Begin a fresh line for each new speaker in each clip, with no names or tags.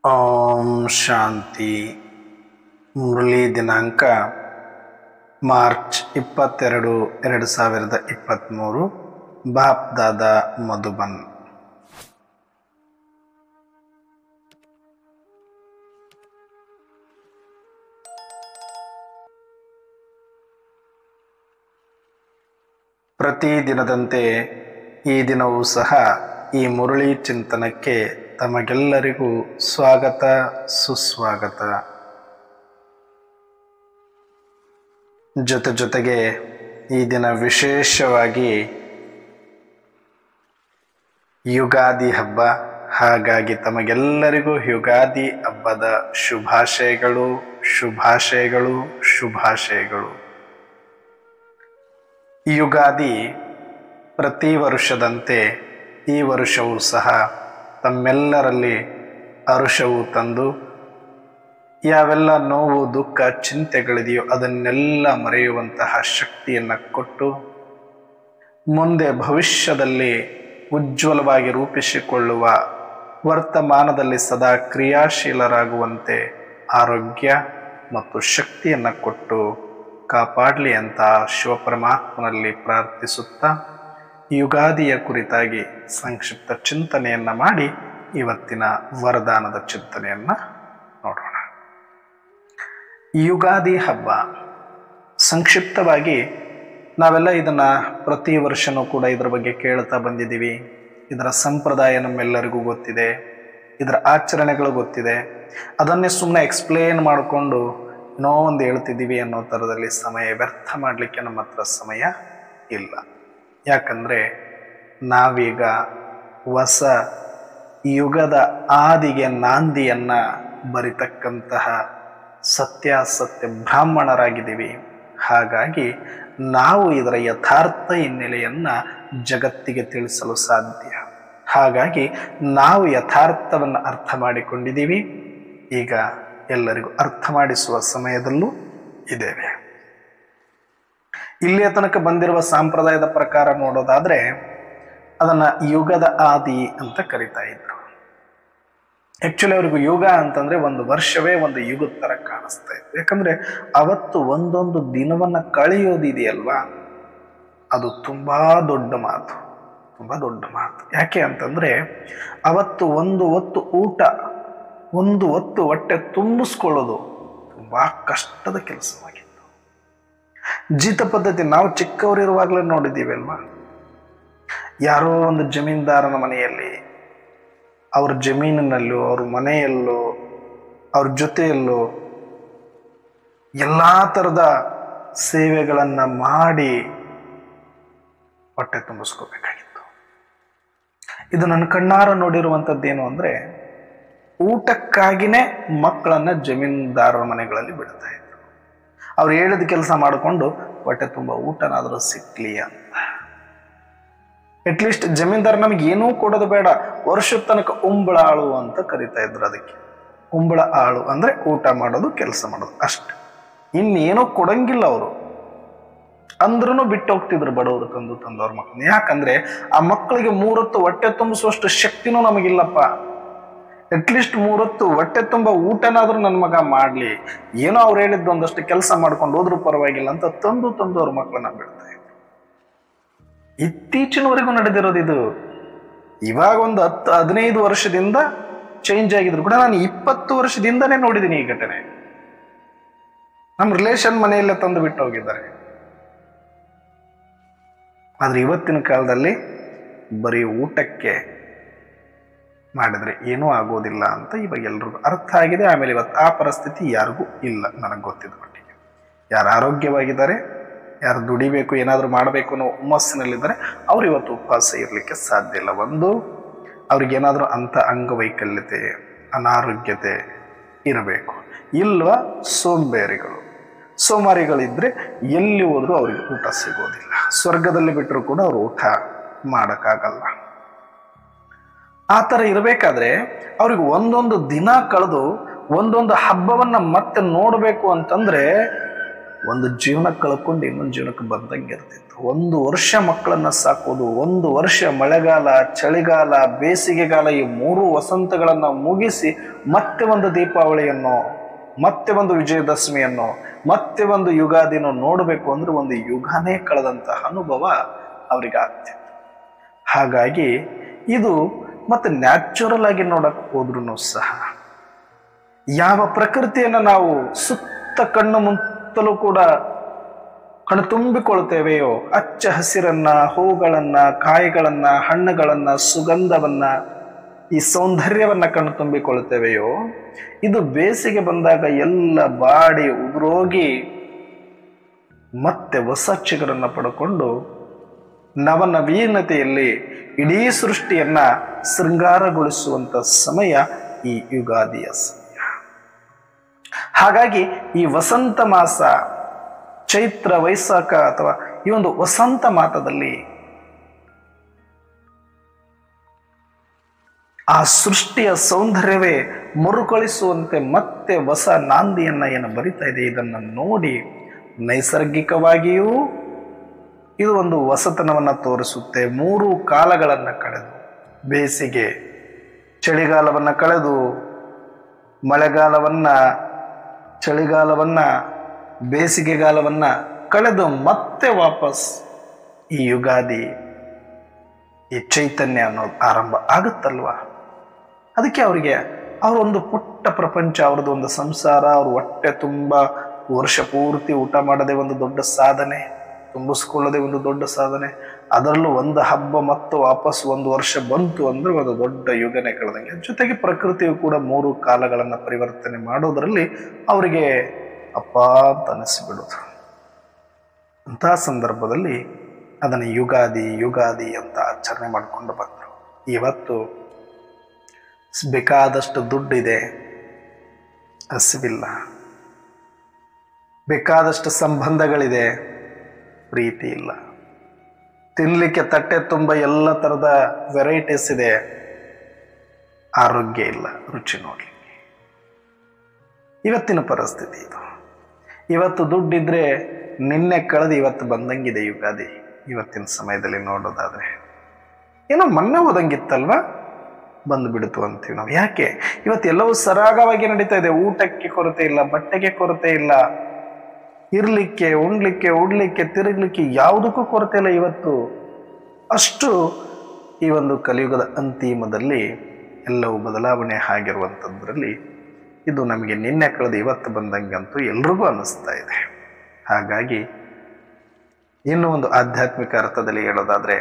ಓಂ ಶಾಂತಿ ಮುರಳಿ ದಿನಾಂಕ ಮಾರ್ಚ್ ಇಪ್ಪತ್ತೆರಡು ಎರಡು ಸಾವಿರದ ಇಪ್ಪತ್ತ್ಮೂರು ಬಾಪ್ ದಾದಾ ಮಧುಬನ್ ಪ್ರತಿ ದಿನದಂತೆ ಈ ದಿನವೂ ಸಹ ಈ ಮುರಳಿ ಚಿಂತನಕ್ಕೆ ತಮಗೆಲ್ಲರಿಗೂ ಸ್ವಾಗತ ಸುಸ್ವಾಗತ ಜೊತೆ ಜೊತೆಗೆ ಈ ದಿನ ವಿಶೇಷವಾಗಿ ಯುಗಾದಿ ಹಬ್ಬ ಹಾಗಾಗಿ ತಮಗೆಲ್ಲರಿಗೂ ಯುಗಾದಿ ಹಬ್ಬದ ಶುಭಾಶಯಗಳು ಶುಭಾಶಯಗಳು ಶುಭಾಶಯಗಳು ಈ ಯುಗಾದಿ ಪ್ರತಿ ವರ್ಷದಂತೆ ಈ ವರ್ಷವೂ ಸಹ ತಮ್ಮೆಲ್ಲರಲ್ಲಿ ಹರುಷವು ತಂದು ಯಾವೆಲ್ಲ ನೋವು ದುಃಖ ಚಿಂತೆಗಳಿದೆಯೋ ಅದನ್ನೆಲ್ಲ ಮರೆಯುವಂತಹ ಶಕ್ತಿಯನ್ನು ಕೊಟ್ಟು ಮುಂದೆ ಭವಿಷ್ಯದಲ್ಲಿ ಉಜ್ವಲವಾಗಿ ರೂಪಿಸಿಕೊಳ್ಳುವ ವರ್ತಮಾನದಲ್ಲಿ ಸದಾ ಕ್ರಿಯಾಶೀಲರಾಗುವಂತೆ ಆರೋಗ್ಯ ಮತ್ತು ಶಕ್ತಿಯನ್ನು ಕೊಟ್ಟು ಕಾಪಾಡಲಿ ಅಂತ ಶಿವಪರಮಾತ್ಮನಲ್ಲಿ ಪ್ರಾರ್ಥಿಸುತ್ತಾ ಯುಗಾದಿಯ ಕುರಿತಾಗಿ ಸಂಕ್ಷಿಪ್ತ ಚಿಂತನೆಯನ್ನು ಮಾಡಿ ಇವತ್ತಿನ ವರದಾನದ ಚಿಂತನೆಯನ್ನು ನೋಡೋಣ ಯುಗಾದಿ ಹಬ್ಬ ಸಂಕ್ಷಿಪ್ತವಾಗಿ ನಾವೆಲ್ಲ ಇದನ್ನು ಪ್ರತಿ ವರ್ಷನೂ ಕೂಡ ಇದರ ಬಗ್ಗೆ ಕೇಳ್ತಾ ಬಂದಿದ್ದೀವಿ ಇದರ ಸಂಪ್ರದಾಯ ನಮ್ಮೆಲ್ಲರಿಗೂ ಗೊತ್ತಿದೆ ಇದರ ಆಚರಣೆಗಳು ಗೊತ್ತಿದೆ ಅದನ್ನೇ ಸುಮ್ಮನೆ ಎಕ್ಸ್ಪ್ಲೇನ್ ಮಾಡಿಕೊಂಡು ಏನೋ ಒಂದು ಹೇಳ್ತಿದ್ದೀವಿ ಅನ್ನೋ ಥರದಲ್ಲಿ ಸಮಯ ವ್ಯರ್ಥ ಮಾಡಲಿಕ್ಕೆ ನಮ್ಮ ಹತ್ರ ಸಮಯ ಇಲ್ಲ ಯಾಕಂದರೆ ನಾವೀಗ ಹೊಸ ಯುಗದ ಆದಿಗೆ ನಾಂದಿಯನ್ನು ಬರಿತಕ್ಕಂತಹ ಸತ್ಯಾಸತ್ಯ ಬ್ರಾಹ್ಮಣರಾಗಿದ್ದೀವಿ ಹಾಗಾಗಿ ನಾವು ಇದರ ಯಥಾರ್ಥ ಹಿನ್ನೆಲೆಯನ್ನು ಜಗತ್ತಿಗೆ ತಿಳಿಸಲು ಸಾಧ್ಯ ಹಾಗಾಗಿ ನಾವು ಯಥಾರ್ಥವನ್ನು ಅರ್ಥ ಮಾಡಿಕೊಂಡಿದ್ದೀವಿ ಈಗ ಎಲ್ಲರಿಗೂ ಅರ್ಥ ಮಾಡಿಸುವ ಸಮಯದಲ್ಲೂ ಇದ್ದೇವೆ ಇಲ್ಲಿಯ ತನಕ ಬಂದಿರುವ ಸಂಪ್ರದಾಯದ ಪ್ರಕಾರ ನೋಡೋದಾದ್ರೆ ಅದನ್ನ ಯುಗದ ಆದಿ ಅಂತ ಕರಿತಾ ಇದ್ರು ಆಕ್ಚುಲಿ ಅವ್ರಿಗೂ ಯುಗ ಅಂತಂದ್ರೆ ಒಂದು ವರ್ಷವೇ ಒಂದು ಯುಗದ ತರ ಕಾಣಿಸ್ತಾ ಇತ್ತು ಯಾಕಂದ್ರೆ ಅವತ್ತು ಒಂದೊಂದು ದಿನವನ್ನ ಕಳೆಯೋದಿದೆಯಲ್ವಾ ಅದು ತುಂಬಾ ದೊಡ್ಡ ಮಾತು ತುಂಬಾ ದೊಡ್ಡ ಮಾತು ಯಾಕೆ ಅಂತಂದ್ರೆ ಅವತ್ತು ಒಂದು ಹೊತ್ತು ಊಟ ಒಂದು ಹೊತ್ತು ಹೊಟ್ಟೆ ತುಂಬಿಸ್ಕೊಳ್ಳೋದು ತುಂಬಾ ಕಷ್ಟದ ಕೆಲಸವಾಗಿತ್ತು ಜೀತ ಪದ್ಧತಿ ನಾವು ಚಿಕ್ಕವರಿರುವಾಗಲೇ ನೋಡಿದ್ದೀವಿ ಅಲ್ವಾ ಯಾರೋ ಒಂದು ಜಮೀನ್ದಾರನ ಮನೆಯಲ್ಲಿ ಅವ್ರ ಜಮೀನಿನಲ್ಲೋ ಅವ್ರ ಮನೆಯಲ್ಲೋ ಅವ್ರ ಜೊತೆಯಲ್ಲೋ ಎಲ್ಲ ಥರದ ಸೇವೆಗಳನ್ನು ಮಾಡಿ ಹೊಟ್ಟೆ ತುಂಬಿಸ್ಕೋಬೇಕಾಗಿತ್ತು ಇದು ನನ್ನ ಕಣ್ಣಾರ ನೋಡಿರುವಂಥದ್ದೇನು ಅಂದರೆ ಊಟಕ್ಕಾಗಿನೇ ಮಕ್ಕಳನ್ನ ಜಮೀನ್ದಾರರ ಮನೆಗಳಲ್ಲಿ ಬಿಡ್ತಾ ಇದ್ರು ಅವ್ರು ಹೇಳಿದ ಕೆಲಸ ಮಾಡಿಕೊಂಡು ಹೊಟ್ಟೆ ತುಂಬ ಊಟನಾದರೂ ಸಿಕ್ಲಿ ಅಂತ ಅಟ್ಲೀಸ್ಟ್ ಜಮೀನ್ದಾರ್ ನಮ್ಗೆ ಏನೂ ಕೊಡೋದು ಬೇಡ ವರ್ಷದ ತನಕ ಉಂಬಳ ಆಳು ಅಂತ ಕರಿತಾ ಇದ್ರು ಅದಕ್ಕೆ ಉಂಬಳ ಆಳು ಅಂದ್ರೆ ಊಟ ಮಾಡೋದು ಕೆಲಸ ಮಾಡೋದು ಅಷ್ಟೆ ಇನ್ನೇನೂ ಕೊಡಂಗಿಲ್ಲ ಅವರು ಅಂದ್ರೂ ಬಿಟ್ಟು ಹೋಗ್ತಿದ್ರು ಬಡವರು ತಂದು ತಂದವ್ರ ಮಕ್ಕಳನ್ನ ಯಾಕಂದ್ರೆ ಆ ಮಕ್ಕಳಿಗೆ ಮೂರೊತ್ತು ಹೊಟ್ಟೆ ತುಂಬಿಸುವಷ್ಟು ಶಕ್ತಿನೂ ನಮಗಿಲ್ಲಪ್ಪ ಅಟ್ಲೀಸ್ಟ್ ಮೂರೊತ್ತು ಹೊಟ್ಟೆ ತುಂಬ ಊಟನಾದ್ರೂ ನನ್ನ ಮಗ ಮಾಡಲಿ ಏನೋ ಅವ್ರು ಹೇಳಿದ್ದು ಒಂದಷ್ಟು ಕೆಲಸ ಮಾಡ್ಕೊಂಡು ಹೋದ್ರೂ ಪರವಾಗಿಲ್ಲ ಅಂತ ತಂದು ತಂದು ಅವ್ರ ಮಕ್ಕಳನ್ನ ಬಿಡ್ತಾ ಇದ್ರು ಇತ್ತೀಚಿನವರೆಗೂ ನಡೆದಿರೋದು ಇದು ಇವಾಗ ಒಂದು ಹತ್ತು ಹದಿನೈದು ವರ್ಷದಿಂದ ಚೇಂಜ್ ಆಗಿದ್ರು ಕೂಡ ನಾನು ಇಪ್ಪತ್ತು ವರ್ಷದಿಂದನೇ ನೋಡಿದ್ದೀನಿ ಈ ಘಟನೆ ನಮ್ಮ ರಿಲೇಷನ್ ಮನೆಯಲ್ಲೇ ತಂದು ಬಿಟ್ಟು ಹೋಗಿದ್ದಾರೆ ಆದ್ರೆ ಇವತ್ತಿನ ಕಾಲದಲ್ಲಿ ಬರೀ ಊಟಕ್ಕೆ ಮಾಡಿದ್ರೆ ಏನೂ ಆಗೋದಿಲ್ಲ ಅಂತ ಇವಾಗ ಎಲ್ರಿಗೂ ಅರ್ಥ ಆಗಿದೆ ಆಮೇಲೆ ಇವತ್ತು ಆ ಪರಿಸ್ಥಿತಿ ಯಾರಿಗೂ ಇಲ್ಲ ನನಗೆ ಗೊತ್ತಿದ್ದ ಮಟ್ಟಿಗೆ ಯಾರು ಆರೋಗ್ಯವಾಗಿದ್ದಾರೆ ಯಾರು ದುಡಿಬೇಕು ಏನಾದರೂ ಮಾಡಬೇಕು ಅನ್ನೋ ಹುಮ್ಮಸ್ಸಿನಲ್ಲಿದ್ದಾರೆ ಅವ್ರು ಇವತ್ತು ಉಪವಾಸ ಇರಲಿಕ್ಕೆ ಸಾಧ್ಯ ಇಲ್ಲ ಒಂದು ಅವ್ರಿಗೇನಾದರೂ ಅಂಥ ಅಂಗವೈಕಲ್ಯತೆ ಅನಾರೋಗ್ಯತೆ ಇರಬೇಕು ಇಲ್ವಾ ಸೋಂಬೇರಿಗಳು ಸೋಮಾರಿಗಳಿದ್ರೆ ಎಲ್ಲಿ ಹೋದ್ರೂ ಅವ್ರಿಗೆ ಊಟ ಸಿಗೋದಿಲ್ಲ ಸ್ವರ್ಗದಲ್ಲಿ ಬಿಟ್ಟರು ಕೂಡ ಅವ್ರು ಊಟ ಮಾಡೋಕ್ಕಾಗಲ್ಲ ಆ ಥರ ಇರಬೇಕಾದ್ರೆ ಅವ್ರಿಗೆ ಒಂದೊಂದು ದಿನ ಕಳೆದು ಒಂದೊಂದು ಹಬ್ಬವನ್ನ ಮತ್ತೆ ನೋಡಬೇಕು ಅಂತಂದ್ರೆ ಒಂದು ಜೀವನ ಕಳ್ಕೊಂಡು ಇನ್ನೊಂದು ಜೀವನಕ್ಕೆ ಬಂದಂಗೆ ಇರ್ತಿತ್ತು ಒಂದು ವರ್ಷ ಮಕ್ಕಳನ್ನ ಸಾಕೋದು ಒಂದು ವರ್ಷ ಮಳೆಗಾಲ ಚಳಿಗಾಲ ಬೇಸಿಗೆಗಾಲ ಈ ಮೂರು ವಸಂತಗಳನ್ನ ಮುಗಿಸಿ ಮತ್ತೆ ಒಂದು ದೀಪಾವಳಿಯನ್ನು ಮತ್ತೆ ಒಂದು ವಿಜಯದಶಮಿಯನ್ನು ಮತ್ತೆ ಒಂದು ಯುಗಾದಿನೋ ನೋಡಬೇಕು ಅಂದ್ರೆ ಒಂದು ಯುಗನೇ ಕಳೆದಂತಹ ಅನುಭವ ಅವರಿಗೆ ಆಗ್ತಿತ್ತು ಹಾಗಾಗಿ ಇದು ಮತ್ತೆ ನ್ಯಾಚುರಲ್ ಆಗಿ ನೋಡಕ್ ಹೋದ್ರೂ ಸಹ ಯಾವ ಪ್ರಕೃತಿಯನ್ನು ನಾವು ಸುತ್ತ ಕಣ್ಣು ಮುಂತಲೂ ಕೂಡ ಕಣ್ಣು ತುಂಬಿಕೊಳ್ತೇವೆಯೋ ಹಚ್ಚ ಹಸಿರನ್ನ ಹೂಗಳನ್ನ ಕಾಯಿಗಳನ್ನ ಹಣ್ಣುಗಳನ್ನ ಸುಗಂಧವನ್ನ ಈ ಸೌಂದರ್ಯವನ್ನ ಕಣ್ಣು ತುಂಬಿಕೊಳ್ತೇವೆಯೋ ಇದು ಬೇಸಿಗೆ ಬಂದಾಗ ಎಲ್ಲ ಬಾಡಿ ಉದುರೋಗಿ ಮತ್ತೆ ಹೊಸ ಚಿಗುರನ್ನ ಪಡ್ಕೊಂಡು ನವನವೀನತೆಯಲ್ಲಿ ಇಡೀ ಸೃಷ್ಟಿಯನ್ನ ಶೃಂಗಾರಗೊಳಿಸುವಂತ ಸಮಯ ಈ ಯುಗಾದಿಯ ಸಮಯ ಹಾಗಾಗಿ ಈ ವಸಂತ ಮಾಸ ಚೈತ್ರ ವೈಶಾಖ ಅಥವಾ ಈ ಒಂದು ವಸಂತ ಮಾಸದಲ್ಲಿ ಆ ಸೃಷ್ಟಿಯ ಸೌಂದರ್ಯವೇ ಮರುಕಳಿಸುವಂತೆ ಮತ್ತೆ ಹೊಸ ನಾಂದಿಯನ್ನ ಏನು ಬರಿತಾ ಇದೆ ಇದನ್ನು ನೋಡಿ ನೈಸರ್ಗಿಕವಾಗಿಯೂ ಇದು ಒಂದು ಹೊಸತನವನ್ನು ತೋರಿಸುತ್ತೆ ಮೂರು ಕಾಲಗಳನ್ನು ಕಳೆದು ಬೇಸಿಗೆ ಚಳಿಗಾಲವನ್ನು ಕಳೆದು ಮಳೆಗಾಲವನ್ನ ಚಳಿಗಾಲವನ್ನ ಬೇಸಿಗೆಗಾಲವನ್ನ ಕಳೆದು ಮತ್ತೆ ವಾಪಸ್ ಈ ಯುಗಾದಿ ಈ ಚೈತನ್ಯ ಅನ್ನೋದು ಆರಂಭ ಆಗುತ್ತಲ್ವಾ ಅದಕ್ಕೆ ಅವರಿಗೆ ಅವರೊಂದು ಪುಟ್ಟ ಪ್ರಪಂಚ ಅವ್ರದ್ದು ಒಂದು ಸಂಸಾರ ಅವ್ರ ಹೊಟ್ಟೆ ತುಂಬ ವರ್ಷ ಪೂರ್ತಿ ಊಟ ಮಾಡದೆ ಒಂದು ದೊಡ್ಡ ಸಾಧನೆ ತುಂಬಿಸ್ಕೊಳ್ಳೋದೇ ಒಂದು ದೊಡ್ಡ ಸಾಧನೆ ಅದರಲ್ಲೂ ಒಂದು ಹಬ್ಬ ಮತ್ತು ವಾಪಸ್ ಒಂದು ವರ್ಷ ಬಂತು ಅಂದ್ರೆ ಒಂದು ದೊಡ್ಡ ಯುಗನೆ ಕಳೆದಂಗೆ ಜೊತೆಗೆ ಪ್ರಕೃತಿಯು ಕೂಡ ಮೂರು ಕಾಲಗಳನ್ನು ಪರಿವರ್ತನೆ ಮಾಡೋದರಲ್ಲಿ ಅವರಿಗೆ ಅಪ್ಪ ಅಂತ ಅನಿಸ್ಬಿಡೋದು ಅಂತಹ ಸಂದರ್ಭದಲ್ಲಿ ಅದನ್ನು ಯುಗಾದಿ ಯುಗಾದಿ ಅಂತ ಆಚರಣೆ ಮಾಡಿಕೊಂಡು ಬಂದರು ಇವತ್ತು ಬೇಕಾದಷ್ಟು ದುಡ್ಡಿದೆ ಹಸಿವಿಲ್ಲ ಬೇಕಾದಷ್ಟು ಸಂಬಂಧಗಳಿದೆ ಪ್ರೀತಿ ಇಲ್ಲ ತಿನ್ನಲಿಕ್ಕೆ ತಟ್ಟೆ ತುಂಬ ಎಲ್ಲ ಥರದ ವೆರೈಟೀಸ್ ಇದೆ ಆರೋಗ್ಯ ಇಲ್ಲ ರುಚಿ ನೋಡಲಿಕ್ಕೆ ಇವತ್ತಿನ ಪರಿಸ್ಥಿತಿ ಇದು ಇವತ್ತು ದುಡ್ಡಿದ್ರೆ ನಿನ್ನೆ ಕಳೆದು ಇವತ್ತು ಬಂದಂಗಿದೆ ಯುಗಾದಿ ಇವತ್ತಿನ ಸಮಯದಲ್ಲಿ ನೋಡೋದಾದ್ರೆ ಏನೋ ಮೊನ್ನೆ ಹೋದಂಗಿತ್ತಲ್ವಾ ಬಂದು ಬಿಡ್ತು ಅಂತೀವಿ ನಾವು ಯಾಕೆ ಇವತ್ತು ಎಲ್ಲವೂ ಸರಾಗವಾಗಿ ನಡೀತಾ ಇದೆ ಊಟಕ್ಕೆ ಕೊರತೆ ಇಲ್ಲ ಬಟ್ಟೆಗೆ ಕೊರತೆ ಇಲ್ಲ ಇರ್ಲಿಕ್ಕೆ ಉಣ್ಲಿಕ್ಕೆ ಉಡ್ಲಿಕ್ಕೆ ತಿರುಗ್ಲಿಕ್ಕೆ ಯಾವುದಕ್ಕೂ ಕೊರತೆ ಇಲ್ಲ ಇವತ್ತು ಅಷ್ಟು ಈ ಒಂದು ಕಲಿಯುಗದ ಅಂತಿಮದಲ್ಲಿ ಎಲ್ಲವೂ ಬದಲಾವಣೆ ಆಗಿರುವಂಥದ್ರಲ್ಲಿ ಇದು ನಮಗೆ ನಿನ್ನೆ ಕಳೆದು ಇವತ್ತು ಬಂದಂಗಂತೂ ಎಲ್ರಿಗೂ ಅನ್ನಿಸ್ತಾ ಇದೆ ಹಾಗಾಗಿ ಇನ್ನೂ ಒಂದು ಆಧ್ಯಾತ್ಮಿಕ ಅರ್ಥದಲ್ಲಿ ಹೇಳೋದಾದ್ರೆ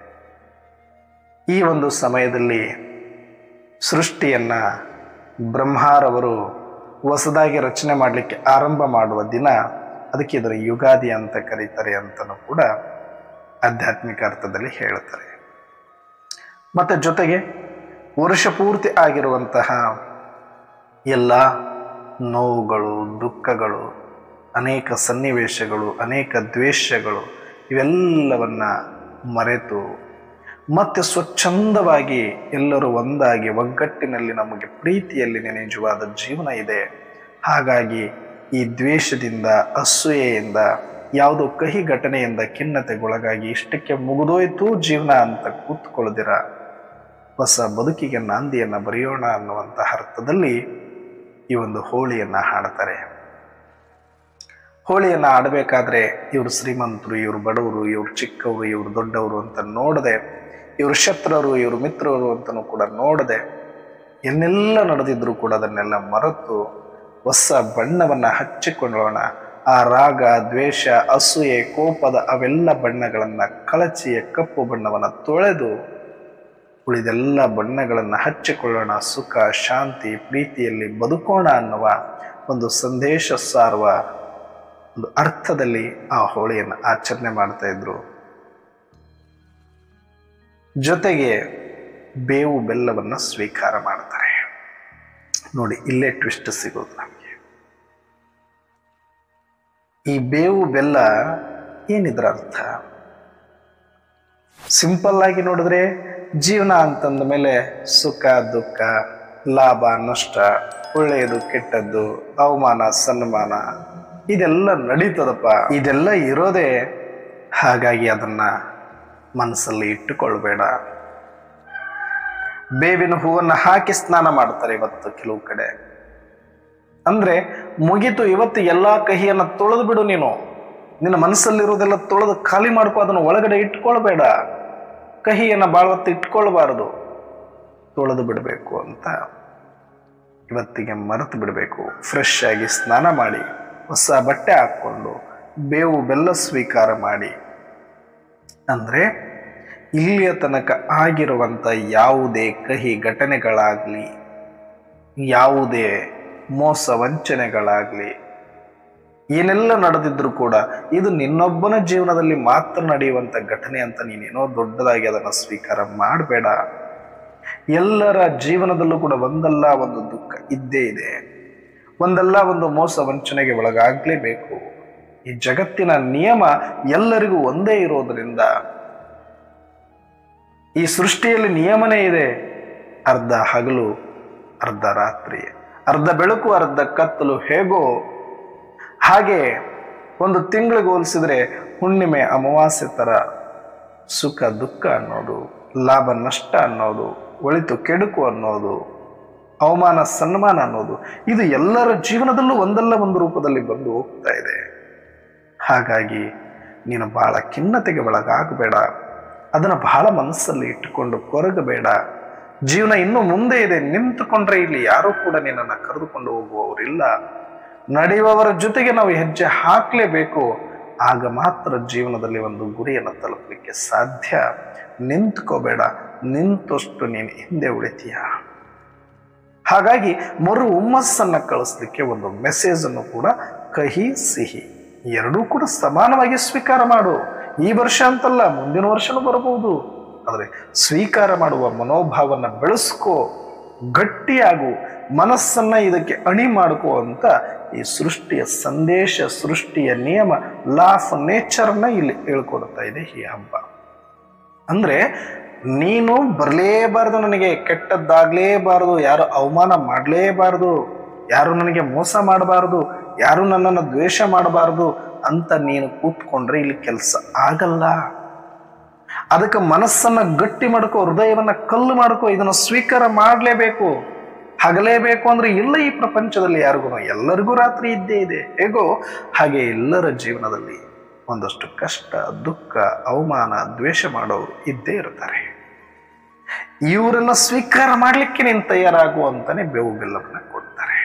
ಈ ಒಂದು ಸಮಯದಲ್ಲಿ ಸೃಷ್ಟಿಯನ್ನ ಬ್ರಹ್ಮಾರವರು ಹೊಸದಾಗಿ ರಚನೆ ಮಾಡಲಿಕ್ಕೆ ಆರಂಭ ಮಾಡುವ ದಿನ ಅದಕ್ಕೆ ಇದರ ಯುಗಾದಿ ಅಂತ ಕರೀತಾರೆ ಅಂತಲೂ ಕೂಡ ಆಧ್ಯಾತ್ಮಿಕ ಅರ್ಥದಲ್ಲಿ ಹೇಳ್ತಾರೆ ಮತ್ತೆ ಜೊತೆಗೆ ವರ್ಷ ಪೂರ್ತಿ ಆಗಿರುವಂತಹ ಎಲ್ಲ ನೋವುಗಳು ದುಃಖಗಳು ಅನೇಕ ಸನ್ನಿವೇಶಗಳು ಅನೇಕ ದ್ವೇಷಗಳು ಇವೆಲ್ಲವನ್ನ ಮರೆತು ಮತ್ತೆ ಸ್ವಚ್ಛಂದವಾಗಿ ಎಲ್ಲರೂ ಒಂದಾಗಿ ಒಗ್ಗಟ್ಟಿನಲ್ಲಿ ನಮಗೆ ಪ್ರೀತಿಯಲ್ಲಿ ನಿಜವಾದ ಜೀವನ ಇದೆ ಹಾಗಾಗಿ ಈ ದ್ವೇಷದಿಂದ ಅಸೂಯೆಯಿಂದ ಯಾವುದೋ ಕಹಿ ಘಟನೆಯಿಂದ ಖಿನ್ನತೆಗೊಳಗಾಗಿ ಇಷ್ಟಕ್ಕೆ ಮುಗಿದೋಯ್ತು ಜೀವನ ಅಂತ ಕೂತ್ಕೊಳ್ಳದಿರ ಹೊಸ ಬದುಕಿಗೆ ನಾಂದಿಯನ್ನು ಬರೆಯೋಣ ಅನ್ನುವಂಥ ಅರ್ಥದಲ್ಲಿ ಈ ಒಂದು ಹೋಳಿಯನ್ನು ಹಾಡ್ತಾರೆ ಹೋಳಿಯನ್ನು ಆಡಬೇಕಾದ್ರೆ ಇವರು ಶ್ರೀಮಂತರು ಇವರು ಬಡವರು ಇವರು ಚಿಕ್ಕವರು ಇವರು ದೊಡ್ಡವರು ಅಂತ ನೋಡದೆ ಇವರು ಶತ್ರುರು ಇವರು ಮಿತ್ರರು ಅಂತಲೂ ಕೂಡ ನೋಡದೆ ಏನೆಲ್ಲ ನಡೆದಿದ್ರು ಕೂಡ ಅದನ್ನೆಲ್ಲ ಮರೆತು ಹೊಸ ಬಣ್ಣವನ್ನು ಹಚ್ಚಿಕೊಳ್ಳೋಣ ಆ ರಾಗ ದ್ವೇಷ ಅಸೂಯೆ ಕೋಪದ ಅವೆಲ್ಲ ಬಣ್ಣಗಳನ್ನು ಕಳಚಿಯ ಕಪ್ಪು ಬಣ್ಣವನ್ನು ತೊಳೆದು ಉಳಿದೆಲ್ಲ ಬಣ್ಣಗಳನ್ನು ಹಚ್ಚಿಕೊಳ್ಳೋಣ ಸುಖ ಶಾಂತಿ ಪ್ರೀತಿಯಲ್ಲಿ ಬದುಕೋಣ ಅನ್ನುವ ಒಂದು ಸಂದೇಶ ಸಾರುವ ಒಂದು ಅರ್ಥದಲ್ಲಿ ಆ ಹೋಳಿಯನ್ನು ಆಚರಣೆ ಮಾಡ್ತಾ ಇದ್ರು ಜೊತೆಗೆ ಬೇವು ಬೆಲ್ಲವನ್ನು ಸ್ವೀಕಾರ ಮಾಡ್ತಾರೆ ನೋಡಿ ಇಲ್ಲೇ ಟ್ವಿಸ್ಟ್ ಸಿಗೋದು ನಮಗೆ ಈ ಬೇವು ಬೆಲ್ಲ ಏನಿದ್ರ ಅರ್ಥ ಸಿಂಪಲ್ ಆಗಿ ನೋಡಿದ್ರೆ ಜೀವನ ಅಂತಂದ ಮೇಲೆ ಸುಖ ದುಃಖ ಲಾಭ ನಷ್ಟ ಒಳ್ಳೆಯದು ಕೆಟ್ಟದ್ದು ಅವಮಾನ ಸನ್ಮಾನ ಇದೆಲ್ಲ ನಡೀತದಪ್ಪ ಇದೆಲ್ಲ ಇರೋದೇ ಹಾಗಾಗಿ ಅದನ್ನ ಮನಸ್ಸಲ್ಲಿ ಇಟ್ಟುಕೊಳ್ಬೇಡ ಬೇವಿನ ಹೂವನ್ನು ಹಾಕಿ ಸ್ನಾನ ಮಾಡ್ತಾರೆ ಇವತ್ತು ಕೆಲವು ಕಡೆ ಅಂದ್ರೆ ಮುಗೀತು ಇವತ್ತು ಎಲ್ಲಾ ಕಹಿಯನ್ನ ತೊಳೆದು ಬಿಡು ನೀನು ನಿನ್ನ ಮನಸ್ಸಲ್ಲಿರೋದೆಲ್ಲ ತೊಳೆದು ಖಾಲಿ ಮಾಡ್ಕೊ ಅದನ್ನು ಒಳಗಡೆ ಇಟ್ಕೊಳ್ಬೇಡ ಕಹಿಯನ್ನ ಬಾಳ್ವತ್ತು ಇಟ್ಕೊಳ್ಬಾರದು ತೊಳೆದು ಬಿಡಬೇಕು ಅಂತ ಇವತ್ತಿಗೆ ಮರೆತು ಬಿಡಬೇಕು ಫ್ರೆಶ್ ಆಗಿ ಸ್ನಾನ ಮಾಡಿ ಹೊಸ ಬಟ್ಟೆ ಹಾಕ್ಕೊಂಡು ಬೇವು ಬೆಲ್ಲ ಸ್ವೀಕಾರ ಮಾಡಿ ಅಂದರೆ ಇಲ್ಲಿಯ ತನಕ ಆಗಿರುವಂಥ ಯಾವುದೇ ಕಹಿ ಘಟನೆಗಳಾಗಲಿ ಯಾವುದೇ ಮೋಸ ವಂಚನೆಗಳಾಗಲಿ ಏನೆಲ್ಲ ನಡೆದಿದ್ರು ಕೂಡ ಇದು ನಿನ್ನೊಬ್ಬನ ಜೀವನದಲ್ಲಿ ಮಾತ್ರ ನಡೆಯುವಂಥ ಘಟನೆ ಅಂತ ನೀನೇನೋ ದೊಡ್ಡದಾಗಿ ಅದನ್ನು ಸ್ವೀಕಾರ ಮಾಡಬೇಡ ಎಲ್ಲರ ಜೀವನದಲ್ಲೂ ಕೂಡ ಒಂದಲ್ಲ ಒಂದು ದುಃಖ ಇದ್ದೇ ಇದೆ ಒಂದಲ್ಲ ಒಂದು ಮೋಸ ವಂಚನೆಗೆ ಒಳಗಾಗಲೇಬೇಕು ಈ ಜಗತ್ತಿನ ನಿಯಮ ಎಲ್ಲರಿಗೂ ಒಂದೇ ಇರೋದ್ರಿಂದ ಈ ಸೃಷ್ಟಿಯಲ್ಲಿ ನಿಯಮನೇ ಇದೆ ಅರ್ಧ ಹಗಲು ಅರ್ಧ ರಾತ್ರಿ ಅರ್ಧ ಬೆಳಕು ಅರ್ಧ ಕತ್ತಲು ಹೇಗೋ ಹಾಗೆ ಒಂದು ತಿಂಗಳಿಗೆ ಹೋಲಿಸಿದ್ರೆ ಹುಣ್ಣಿಮೆ ಅಮಾವಾಸ್ಯೆ ಥರ ಸುಖ ದುಃಖ ಅನ್ನೋದು ಲಾಭ ನಷ್ಟ ಅನ್ನೋದು ಒಳಿತು ಕೆಡುಕು ಅನ್ನೋದು ಅವಮಾನ ಸನ್ಮಾನ ಅನ್ನೋದು ಇದು ಎಲ್ಲರ ಜೀವನದಲ್ಲೂ ಒಂದಲ್ಲ ಒಂದು ರೂಪದಲ್ಲಿ ಬಂದು ಹೋಗ್ತಾ ಇದೆ ಹಾಗಾಗಿ ನೀನು ಬಹಳ ಖಿನ್ನತೆಗೆ ಒಳಗಾಗಬೇಡ ಅದನ್ನು ಬಹಳ ಮನಸ್ಸಲ್ಲಿ ಇಟ್ಟುಕೊಂಡು ಕೊರಗಬೇಡ ಜೀವನ ಇನ್ನೂ ಮುಂದೆ ಇದೆ ನಿಂತುಕೊಂಡ್ರೆ ಇಲ್ಲಿ ಯಾರೂ ಕೂಡ ನಿನ್ನನ್ನು ಕರೆದುಕೊಂಡು ಹೋಗುವವರಿಲ್ಲ ನಡೆಯುವವರ ಜೊತೆಗೆ ನಾವು ಹೆಜ್ಜೆ ಹಾಕಲೇಬೇಕು ಆಗ ಮಾತ್ರ ಜೀವನದಲ್ಲಿ ಒಂದು ಗುರಿಯನ್ನು ತಲುಪಲಿಕ್ಕೆ ಸಾಧ್ಯ ನಿಂತ್ಕೋಬೇಡ ನಿಂತಷ್ಟು ನೀನು ಹಿಂದೆ ಉಳಿತೀಯ ಹಾಗಾಗಿ ಮರು ಹುಮ್ಮಸ್ಸನ್ನು ಕಳಿಸ್ಲಿಕ್ಕೆ ಒಂದು ಮೆಸೇಜ್ ಅನ್ನು ಕೂಡ ಕಹಿ ಸಿಹಿ ಎರಡೂ ಕೂಡ ಸಮಾನವಾಗಿ ಸ್ವೀಕಾರ ಮಾಡು ಈ ವರ್ಷ ಅಂತಲ್ಲ ಮುಂದಿನ ವರ್ಷನೂ ಬರಬಹುದು ಆದರೆ ಸ್ವೀಕಾರ ಮಾಡುವ ಮನೋಭಾವನ ಬೆಳೆಸ್ಕೋ ಗಟ್ಟಿಯಾಗು ಮನಸ್ಸನ್ನ ಇದಕ್ಕೆ ಅಣಿ ಮಾಡ್ಕೋ ಅಂತ ಈ ಸೃಷ್ಟಿಯ ಸಂದೇಶ ಸೃಷ್ಟಿಯ ನಿಯಮ ಲಾ ಆಫ್ ನೇಚರ್ನ ಇಲ್ಲಿ ಹೇಳ್ಕೊಡ್ತಾ ಇದೆ ಈ ಹಬ್ಬ ಅಂದ್ರೆ ನೀನು ಬರಲೇಬಾರದು ನನಗೆ ಕೆಟ್ಟದ್ದಾಗಲೇಬಾರದು ಯಾರು ಅವಮಾನ ಮಾಡಲೇಬಾರದು ಯಾರು ನನಗೆ ಮೋಸ ಮಾಡಬಾರದು ಯಾರು ನನ್ನನ್ನು ದ್ವೇಷ ಮಾಡಬಾರದು ಅಂತ ನೀನು ಕೂತ್ಕೊಂಡ್ರೆ ಇಲ್ಲಿ ಕೆಲಸ ಆಗಲ್ಲ ಅದಕ್ಕೆ ಮನಸ್ಸನ್ನ ಗಟ್ಟಿ ಮಾಡ್ಕೋ ಹೃದಯವನ್ನ ಕಲ್ಲು ಮಾಡ್ಕೋ ಇದನ್ನು ಸ್ವೀಕಾರ ಮಾಡಲೇಬೇಕು ಹಗಲೇಬೇಕು ಅಂದ್ರೆ ಇಲ್ಲ ಈ ಪ್ರಪಂಚದಲ್ಲಿ ಯಾರಿಗೂ ಎಲ್ಲರಿಗೂ ರಾತ್ರಿ ಇದ್ದೇ ಇದೆ ಹೇಗೋ ಹಾಗೆ ಎಲ್ಲರ ಜೀವನದಲ್ಲಿ ಒಂದಷ್ಟು ಕಷ್ಟ ದುಃಖ ಅವಮಾನ ದ್ವೇಷ ಮಾಡೋರು ಇದ್ದೇ ಇರ್ತಾರೆ ಇವರನ್ನ ಸ್ವೀಕಾರ ಮಾಡಲಿಕ್ಕೆ ನೀನು ತಯಾರಾಗು ಅಂತಾನೆ ಬೇವು ಬೆಲ್ಲವನ್ನ ಕೊಡ್ತಾರೆ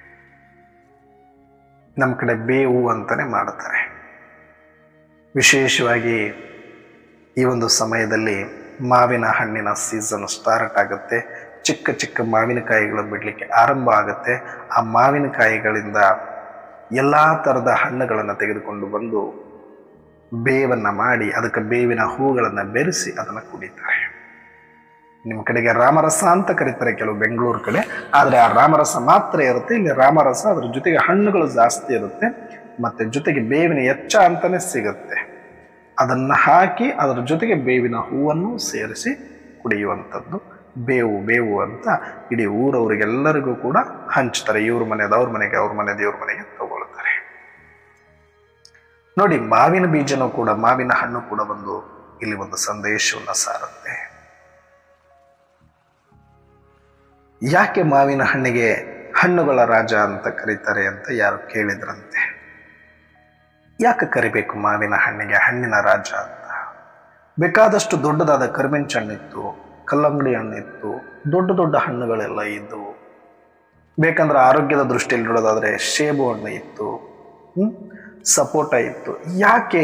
ನಮ್ಮ ಕಡೆ ಬೇವು ಅಂತಾನೆ ಮಾಡ್ತಾರೆ ವಿಶೇಷವಾಗಿ ಈ ಒಂದು ಸಮಯದಲ್ಲಿ ಮಾವಿನ ಹಣ್ಣಿನ ಸೀಸನ್ ಸ್ಟಾರ್ಟ್ ಆಗುತ್ತೆ ಚಿಕ್ಕ ಚಿಕ್ಕ ಮಾವಿನಕಾಯಿಗಳು ಬಿಡಲಿಕ್ಕೆ ಆರಂಭ ಆಗುತ್ತೆ ಆ ಮಾವಿನಕಾಯಿಗಳಿಂದ ಎಲ್ಲ ಥರದ ಹಣ್ಣುಗಳನ್ನು ತೆಗೆದುಕೊಂಡು ಬಂದು ಬೇವನ್ನು ಮಾಡಿ ಅದಕ್ಕೆ ಬೇವಿನ ಹೂಗಳನ್ನು ಬೆರೆಸಿ ಅದನ್ನು ಕುಡಿತಾರೆ ನಿಮ್ಮ ಕಡೆಗೆ ರಾಮರಸ ಅಂತ ಕರೀತಾರೆ ಕೆಲವು ಬೆಂಗಳೂರು ಕಡೆ ಆದರೆ ಆ ರಾಮರಸ ಮಾತ್ರ ಇರುತ್ತೆ ಇಲ್ಲಿ ರಾಮರಸ ಅದ್ರ ಜೊತೆಗೆ ಹಣ್ಣುಗಳು ಜಾಸ್ತಿ ಇರುತ್ತೆ ಮತ್ತೆ ಜೊತೆಗೆ ಬೇವಿನ ಎಚ್ಚ ಅಂತಾನೆ ಸಿಗುತ್ತೆ ಅದನ್ನು ಹಾಕಿ ಅದರ ಜೊತೆಗೆ ಬೇವಿನ ಹೂವನ್ನು ಸೇರಿಸಿ ಕುಡಿಯುವಂಥದ್ದು ಬೇವು ಬೇವು ಅಂತ ಇಡೀ ಊರವರಿಗೆಲ್ಲರಿಗೂ ಕೂಡ ಹಂಚ್ತಾರೆ ಇವ್ರ ಮನೆಯದು ಅವ್ರ ಮನೆಗೆ ಅವ್ರ ಮನೆಯದು ಇವ್ರ ಮನೆಗೆ ತಗೊಳ್ತಾರೆ ನೋಡಿ ಮಾವಿನ ಬೀಜನೂ ಕೂಡ ಮಾವಿನ ಹಣ್ಣು ಕೂಡ ಒಂದು ಇಲ್ಲಿ ಒಂದು ಸಂದೇಶವನ್ನು ಸಾರುತ್ತೆ ಯಾಕೆ ಮಾವಿನ ಹಣ್ಣಿಗೆ ಹಣ್ಣುಗಳ ರಾಜ ಅಂತ ಕರೀತಾರೆ ಅಂತ ಯಾರು ಕೇಳಿದ್ರಂತೆ ಯಾಕೆ ಕರಿಬೇಕು ಮಾವಿನ ಹಣ್ಣಿಗೆ ಹಣ್ಣಿನ ರಾಜ ಅಂತ ಬೇಕಾದಷ್ಟು ದೊಡ್ಡದಾದ ಕರಿಮೆಂಚು ಹಣ್ಣಿತ್ತು ಕಲ್ಲಂಗಡಿ ಹಣ್ಣಿತ್ತು ದೊಡ್ಡ ದೊಡ್ಡ ಹಣ್ಣುಗಳೆಲ್ಲ ಇದ್ದವು ಬೇಕಂದ್ರೆ ಆರೋಗ್ಯದ ದೃಷ್ಟಿಯಲ್ಲಿ ನೋಡೋದಾದ್ರೆ ಸೇಬು ಹಣ್ಣು ಇತ್ತು ಹ್ಮ್? ಸಪೋಟ ಇತ್ತು ಯಾಕೆ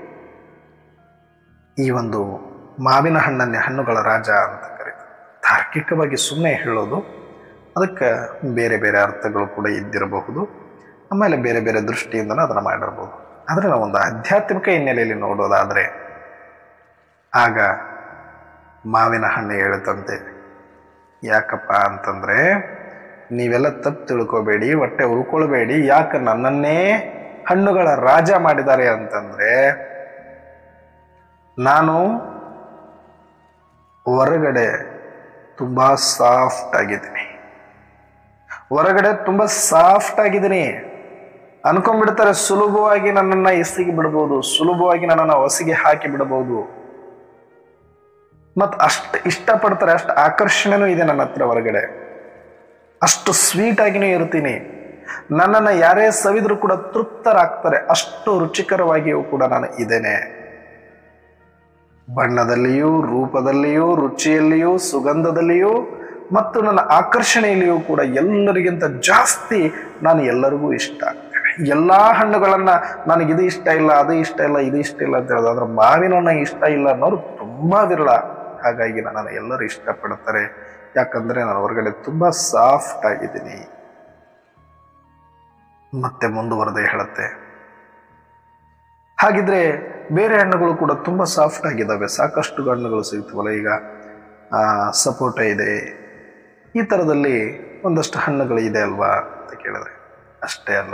ಈ ಒಂದು ಮಾವಿನ ಹಣ್ಣನ್ನೇ ಹಣ್ಣುಗಳ ರಾಜ ಅಂತ ಕರೀತಾರೆ ತಾರ್ಕಿಕವಾಗಿ ಸುಮ್ಮನೆ ಹೇಳೋದು ಅದಕ್ಕೆ ಬೇರೆ ಬೇರೆ ಅರ್ಥಗಳು ಕೂಡ ಇದ್ದಿರಬಹುದು ಆಮೇಲೆ ಬೇರೆ ಬೇರೆ ದೃಷ್ಟಿಯಿಂದನೂ ಅದನ್ನು ಮಾಡಿರ್ಬೋದು ಆದರೆ ನಾವು ಒಂದು ಆಧ್ಯಾತ್ಮಿಕ ಹಿನ್ನೆಲೆಯಲ್ಲಿ ನೋಡೋದಾದರೆ ಆಗ ಮಾವಿನ ಹಣ್ಣು ಹೇಳುತ್ತಂತೆ ಯಾಕಪ್ಪ ಅಂತಂದರೆ ನೀವೆಲ್ಲ ತಪ್ಪು ತಿಳ್ಕೊಬೇಡಿ ಹೊಟ್ಟೆ ಉಳ್ಕೊಳ್ಬೇಡಿ ಯಾಕೆ ನನ್ನನ್ನೇ ಹಣ್ಣುಗಳ ರಾಜ ಮಾಡಿದ್ದಾರೆ ಅಂತಂದರೆ ನಾನು ಹೊರಗಡೆ ತುಂಬ ಸಾಫ್ಟ್ ಆಗಿದ್ದೀನಿ ಹೊರಗಡೆ ತುಂಬ ಸಾಫ್ಟ್ ಆಗಿದ್ದೀನಿ ಅನ್ಕೊಂಡ್ಬಿಡ್ತಾರೆ ಸುಲಭವಾಗಿ ನನ್ನನ್ನ ಎಸಿಗೆ ಬಿಡಬಹುದು ಸುಲಭವಾಗಿ ನನ್ನನ್ನ ಹೊಸಿಗೆ ಹಾಕಿ ಬಿಡಬಹುದು ಮತ್ ಅಷ್ಟು ಇಷ್ಟಪಡ್ತಾರೆ ಅಷ್ಟು ಆಕರ್ಷಣೆನೂ ಇದೆ ನನ್ನ ಹತ್ರ ಹೊರಗಡೆ ಅಷ್ಟು ಸ್ವೀಟ್ ಆಗಿನೂ ಇರ್ತೀನಿ ನನ್ನನ್ನು ಯಾರೇ ಸವಿದ್ರು ಕೂಡ ತೃಪ್ತರಾಗ್ತಾರೆ ಅಷ್ಟು ರುಚಿಕರವಾಗಿಯೂ ಕೂಡ ನಾನು ಇದ್ದೇನೆ ಬಣ್ಣದಲ್ಲಿಯೂ ರೂಪದಲ್ಲಿಯೂ ರುಚಿಯಲ್ಲಿಯೂ ಸುಗಂಧದಲ್ಲಿಯೂ ಮತ್ತು ನನ್ನ ಆಕರ್ಷಣೆಯಲ್ಲಿಯೂ ಕೂಡ ಎಲ್ಲರಿಗಿಂತ ಜಾಸ್ತಿ ನಾನು ಎಲ್ಲರಿಗೂ ಇಷ್ಟ ಆಗ್ತೇನೆ ಎಲ್ಲಾ ಹಣ್ಣುಗಳನ್ನ ನನಗೆ ಇದು ಇಷ್ಟ ಇಲ್ಲ ಅದು ಇಷ್ಟ ಇಲ್ಲ ಇದು ಇಷ್ಟ ಇಲ್ಲ ಅಂತ ಹೇಳೋದು ಆದ್ರೆ ಮಾವಿನ ಹಣ್ಣು ಇಷ್ಟ ಇಲ್ಲ ಅನ್ನೋರು ತುಂಬಾ ವಿರಳ ಹಾಗಾಗಿ ನನ್ನನ್ನು ಎಲ್ಲರೂ ಇಷ್ಟಪಡ್ತಾರೆ ಯಾಕಂದ್ರೆ ನಾನು ಹೊರಗಡೆ ತುಂಬಾ ಸಾಫ್ಟ್ ಆಗಿದ್ದೀನಿ ಮತ್ತೆ ಮುಂದುವರೆದೇ ಹೇಳುತ್ತೆ ಹಾಗಿದ್ರೆ ಬೇರೆ ಹಣ್ಣುಗಳು ಕೂಡ ತುಂಬಾ ಸಾಫ್ಟ್ ಆಗಿದ್ದಾವೆ ಸಾಕಷ್ಟು ಹಣ್ಣುಗಳು ಸಿಗ್ತವಲ್ಲ ಈಗ ಆ, ಸಪೋಟ ಇದೆ ಈ ಥರದಲ್ಲಿ ಒಂದಷ್ಟು ಹಣ್ಣುಗಳು ಇದೆ ಅಲ್ವಾ ಅಂತ ಕೇಳಿದ್ರೆ ಅಷ್ಟೇ ಅಲ್ಲ